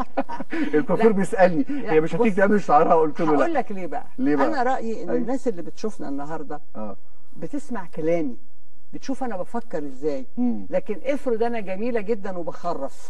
الكوافير لا. بيسالني هي مش هتيجي بص، تعمل شعرها قلت له هقول لا لك ليه بقى ليه بقى؟ انا رايي ان أيوة. الناس اللي بتشوفنا النهارده اه بتسمع كلامي بتشوف انا بفكر ازاي مم. لكن افرض انا جميله جدا وبخرف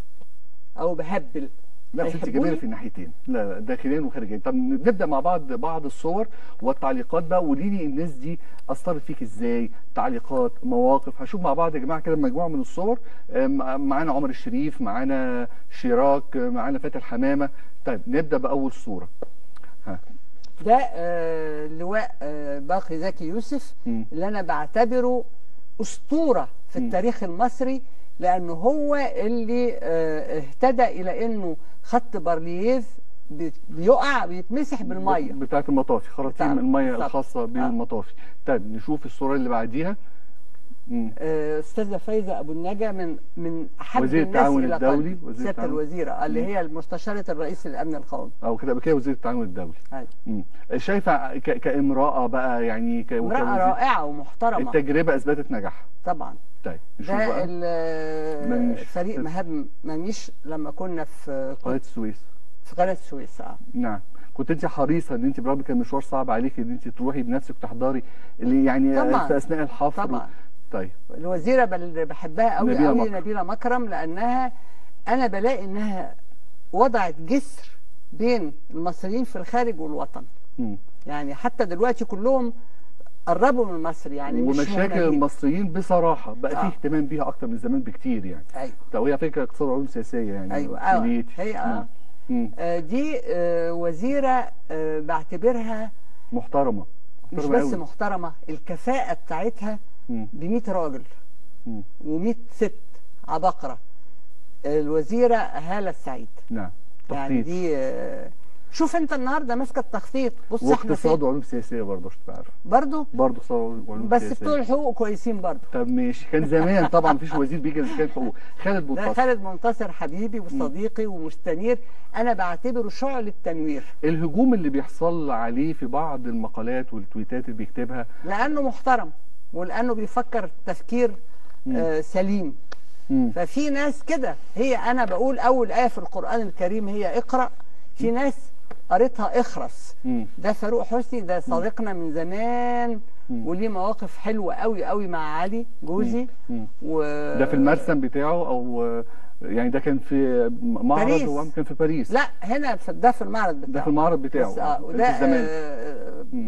او بهبل لا بس انت هيحبوني؟ جميله في الناحيتين لا لا داخليا وخارجيا طب نبدا مع بعض بعض الصور والتعليقات بقى قولي لي الناس دي اثرت فيك ازاي تعليقات مواقف هشوف مع بعض يا جماعه كده مجموعه من الصور آه، مع- معانا عمر الشريف معانا شيراك آه، معانا فاتن حمامه طيب نبدا باول صوره ها ده آه لواء آه باقي زكي يوسف مم. اللي انا بعتبره اسطوره في مم. التاريخ المصري لانه هو اللي آه اهتدى الى انه خط بارلييف بي- بيقع بيتمسح بالميه بتاعه المطافي خراطيم بتاع- الميه بالظبط. الخاصه آه. بالمطافي طيب نشوف الصوره اللي بعديها مم. آه، استاذه فايزه ابو النجا من من احب وزير الناس التعاون الى الدولي، قلبي وزير سياده التعاون. الوزيره آه، اللي مم. هي المستشاره الرئيس للامن القومي او كده كده وزير التعاون الدولي أيوة. مم. شايفه ك- كامراه بقى يعني ك- امراه وكوزير- رائعه ومحترمه التجربه اثبتت نجاحها طبعا طيب نشوف ده بقى ال- مميش. فريق مهاب مميش لما كنا في قناه السويس في قناه السويس اه نعم كنت انت حريصه ان انت برغم كان مشوار صعب عليك ان انت تروحي بنفسك تحضري اللي يعني طبعاً. في اثناء الحفر طبعا طيب الوزيره بل- بحبها قوي نبيلة قوي مكرم. نبيله مكرم لانها انا بلاقي انها وضعت جسر بين المصريين في الخارج والوطن مم. يعني حتى دلوقتي كلهم قربوا من مصر يعني مش ومشاكل مهملين. المصريين بصراحه بقى فيه آه. اهتمام بيها اكتر من زمان بكتير يعني ايوه طب وهي فكره اقتصاد وعلوم سياسيه يعني ايوه اه كليتي. هي اه نعم. مم. آه، دي آه، وزيره آه، بعتبرها محترمه مش محترمه بس قوي. محترمه الكفاءه بتاعتها مم. ب 100 راجل مم. و100 ست عباقره الوزيره هاله السعيد نعم يعني تخطيط دي آه، شوف انت النهارده ماسكه التخطيط بص احنا واقتصاد فين وعلوم سياسيه برضه عشان تبقى عارف برضه برضه اقتصاد وعلوم بس سياسيه بتوع الحقوق كويسين برضه طب ماشي كان زمان طبعا مفيش وزير بيجي اذا كان حقوق خالد ده منتصر خالد منتصر حبيبي وصديقي ومستنير انا بعتبره شعلة تنوير الهجوم اللي بيحصل عليه في بعض المقالات والتويتات اللي بيكتبها لانه محترم ولانه بيفكر تفكير آه سليم مم. ففي ناس كده هي انا بقول اول ايه في القران الكريم هي اقرا في ناس قريتها اخرس مم. ده فاروق حسني ده صديقنا من زمان مم. وليه مواقف حلوه قوي قوي مع علي جوزي مم. و ده في المرسم بتاعه او يعني ده كان في معرض باريس. هو كان في باريس لا هنا في ده في المعرض بتاعه ده في المعرض بتاعه بس اه كان وده في الزمالك آه مم.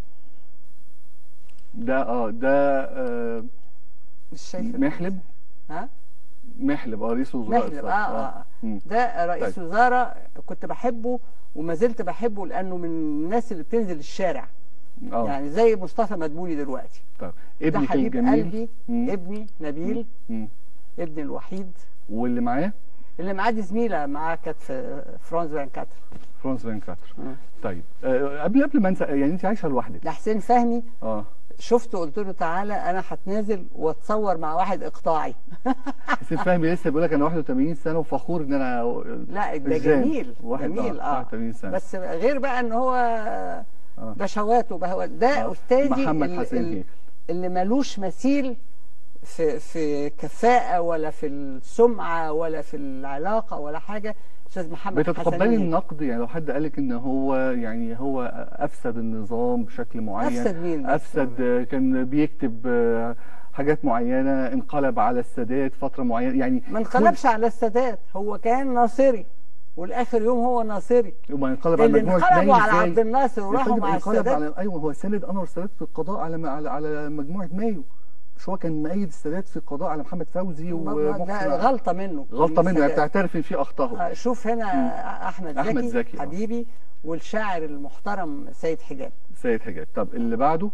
ده اه ده آه مش شايف محلب ها محلب اه رئيس وزراء محلب اه السابق. اه مم. ده رئيس طيب. وزاره كنت بحبه وما زلت بحبه لانه من الناس اللي بتنزل الشارع اه يعني زي مصطفى مدبولي دلوقتي طيب ده ابني كان حبيب جميل قلبي مم. ابني نبيل مم. ابني الوحيد واللي معاه اللي معاه دي زميله معاه كانت في فرانس فان كاتر فرانس فان كاتر طيب آه قبل قبل ما انسى يعني انت عايشه لوحدك ده حسين فهمي اه شفته قلت له تعالى انا هتنازل واتصور مع واحد اقطاعي حسين فهمي لسه بيقول لك انا 81 سنه وفخور ان انا لا ده الجان. جميل واحد جميل اه 81 سنه بس غير بقى ان هو آه. بشوات وبهوات ده آه. استاذي محمد ال- حسين ال- هيكل. اللي ملوش مثيل في في كفاءة ولا في السمعة ولا في العلاقة ولا حاجة استاذ محمد حسن بتتقبلي هيكل. النقد يعني لو حد قالك ان هو يعني هو افسد النظام بشكل معين أفسد مين بس؟ افسد آه، كان بيكتب آه، حاجات معينه انقلب على السادات فتره معينه يعني ما انقلبش على السادات هو كان ناصري والاخر يوم هو ناصري وما انقلب على اللي مجموعه انقلبوا مايو على إزاي؟ عبد الناصر وراحوا يا فندم مع انقلب السادات على ايوه هو ساند انور السادات في القضاء على على على مجموعه مايو مش هو كان مأيد السادات في القضاء على محمد فوزي ما- ما- ومحسن ده عبد- غلطة منه غلطه منه يعني السادات. بتعترف ان في اخطاء آه، شوف هنا احمد زكي, أحمد زكي، آه. حبيبي والشاعر المحترم سيد حجاب سيد حجاب طب اللي بعده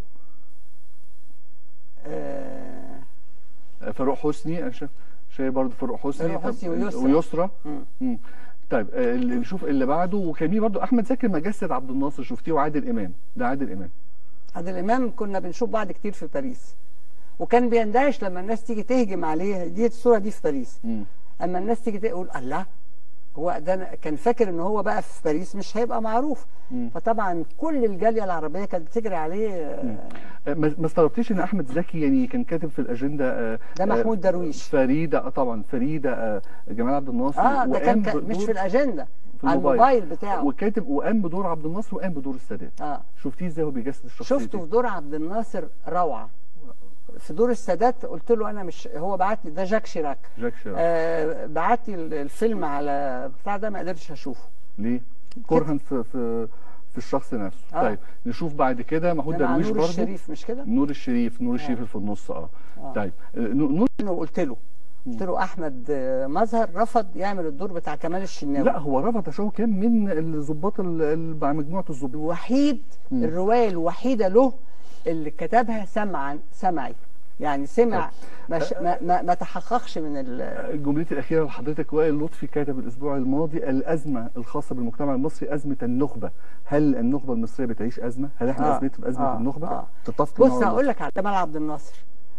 آه، فاروق حسني انا شايف شايف برضه فاروق حسني فاروق طب- حسني ويسرى. ويسرى مم. مم. طيب آه، اللي نشوف اللي بعده وكان في برضه احمد زكي مجسد عبد الناصر شفتيه وعادل امام ده عادل امام عادل امام كنا بنشوف بعض كتير في باريس وكان بيندهش لما الناس تيجي تهجم عليه دي الصوره دي في باريس مم. اما الناس تيجي تقول الله هو ده أنا كان فاكر ان هو بقى في باريس مش هيبقى معروف مم. فطبعا كل الجاليه العربيه كانت بتجري عليه آه، آه، ما ما استغربتيش ان احمد زكي يعني كان كاتب في الاجنده آه، ده آه، محمود درويش. فريده آه، طبعا فريده آه، جمال عبد الناصر اه ده كان وقام كان- مش بدور- في الاجنده في على الموبايل بتاعه وكاتب وقام بدور عبد الناصر وقام بدور السادات اه شفتيه ازاي هو بيجسد الشخصيه شفته دي؟ في دور عبد الناصر روعه في دور السادات قلت له انا مش هو بعت لي ده جاك شيراك جاك شيراك آه بعت لي ال- الفيلم على بتاع ده ما قدرتش اشوفه ليه؟ كرها في في في الشخص نفسه آه. طيب نشوف بعد كده محمود ده مع درويش نور برضه الشريف مش كده؟ نور الشريف نور الشريف اللي في النص اه آه. طيب آه، نور نور- انا قلت له قلت له احمد آه، مظهر رفض يعمل الدور بتاع كمال الشناوي لا هو رفض عشان هو كان من الضباط ال- ال- مع مجموعه الضباط الوحيد مم. الروايه الوحيده له اللي كتبها سمعا سمعي يعني سمع ما, ش... ما, ما, ما تحققش من ال... جملتي الاخيره لحضرتك وائل لطفي كتب الاسبوع الماضي الازمه الخاصه بالمجتمع المصري ازمه النخبه هل النخبه المصريه بتعيش ازمه هل احنا آه، ازمتنا بازمه آه، النخبه آه. تتفق بص هقول لك على جمال عبد الناصر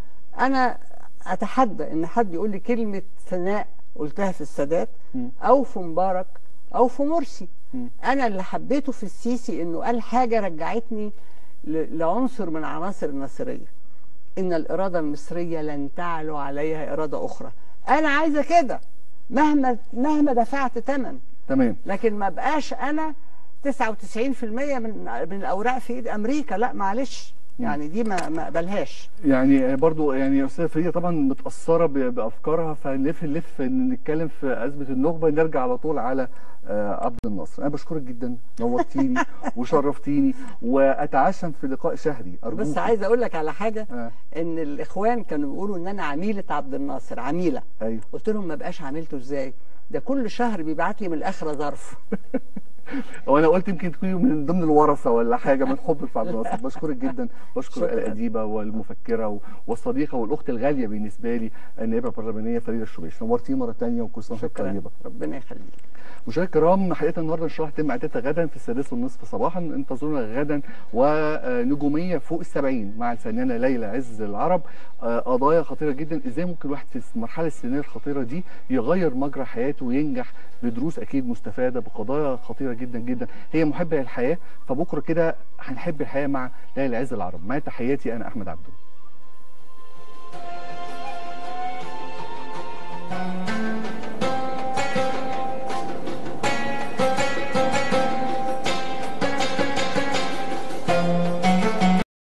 انا اتحدى ان حد يقول لي كلمه ثناء قلتها في السادات مم. او في مبارك او في مرسي مم. انا اللي حبيته في السيسي انه قال حاجه رجعتني ل- لعنصر من عناصر الناصريه ان الاراده المصريه لن تعلو عليها اراده اخرى انا عايزه كده مهما مهما دفعت ثمن تمام لكن ما بقاش انا 99% من من الاوراق في ايد امريكا لا معلش يعني دي ما ما اقبلهاش يعني برضو يعني يا استاذه فريده طبعا متاثره ب- بافكارها فنلف نلف نتكلم في ازمه النخبه نرجع على طول على آه، عبد الناصر انا بشكرك جدا نورتيني وشرفتيني واتعشم في لقاء شهري ارجوك بس عايز اقول لك على حاجه آه. ان الاخوان كانوا بيقولوا ان انا عميله عبد الناصر عميله ايوه قلت لهم ما بقاش عميلته ازاي ده كل شهر بيبعت لي من الاخره ظرف وانا قلت يمكن تكوني من ضمن الورثه ولا حاجه من حب في عبد الناصر بشكرك جدا بشكر شكراً. الاديبه والمفكره و- والصديقه والاخت الغاليه بالنسبه لي النائبه البرلمانيه فريده الشبيش نورتيني مره ثانيه وكل سنه وحضرتك شكرا طيبه ربنا يخليك مشاهدينا الكرام حلقتنا النهارده ان شاء الله هتتم اعدادها غدا في السادسه والنصف صباحا انتظرونا غدا ونجوميه فوق السبعين مع الفنانه ليلى عز العرب آه، قضايا خطيره جدا ازاي ممكن الواحد في المرحله السنيه الخطيره دي يغير مجرى حياته وينجح بدروس اكيد مستفاده بقضايا خطيره جدا جدا هي محبه للحياه فبكره كده هنحب الحياه مع ليلى عز العرب مع تحياتي انا احمد عبدو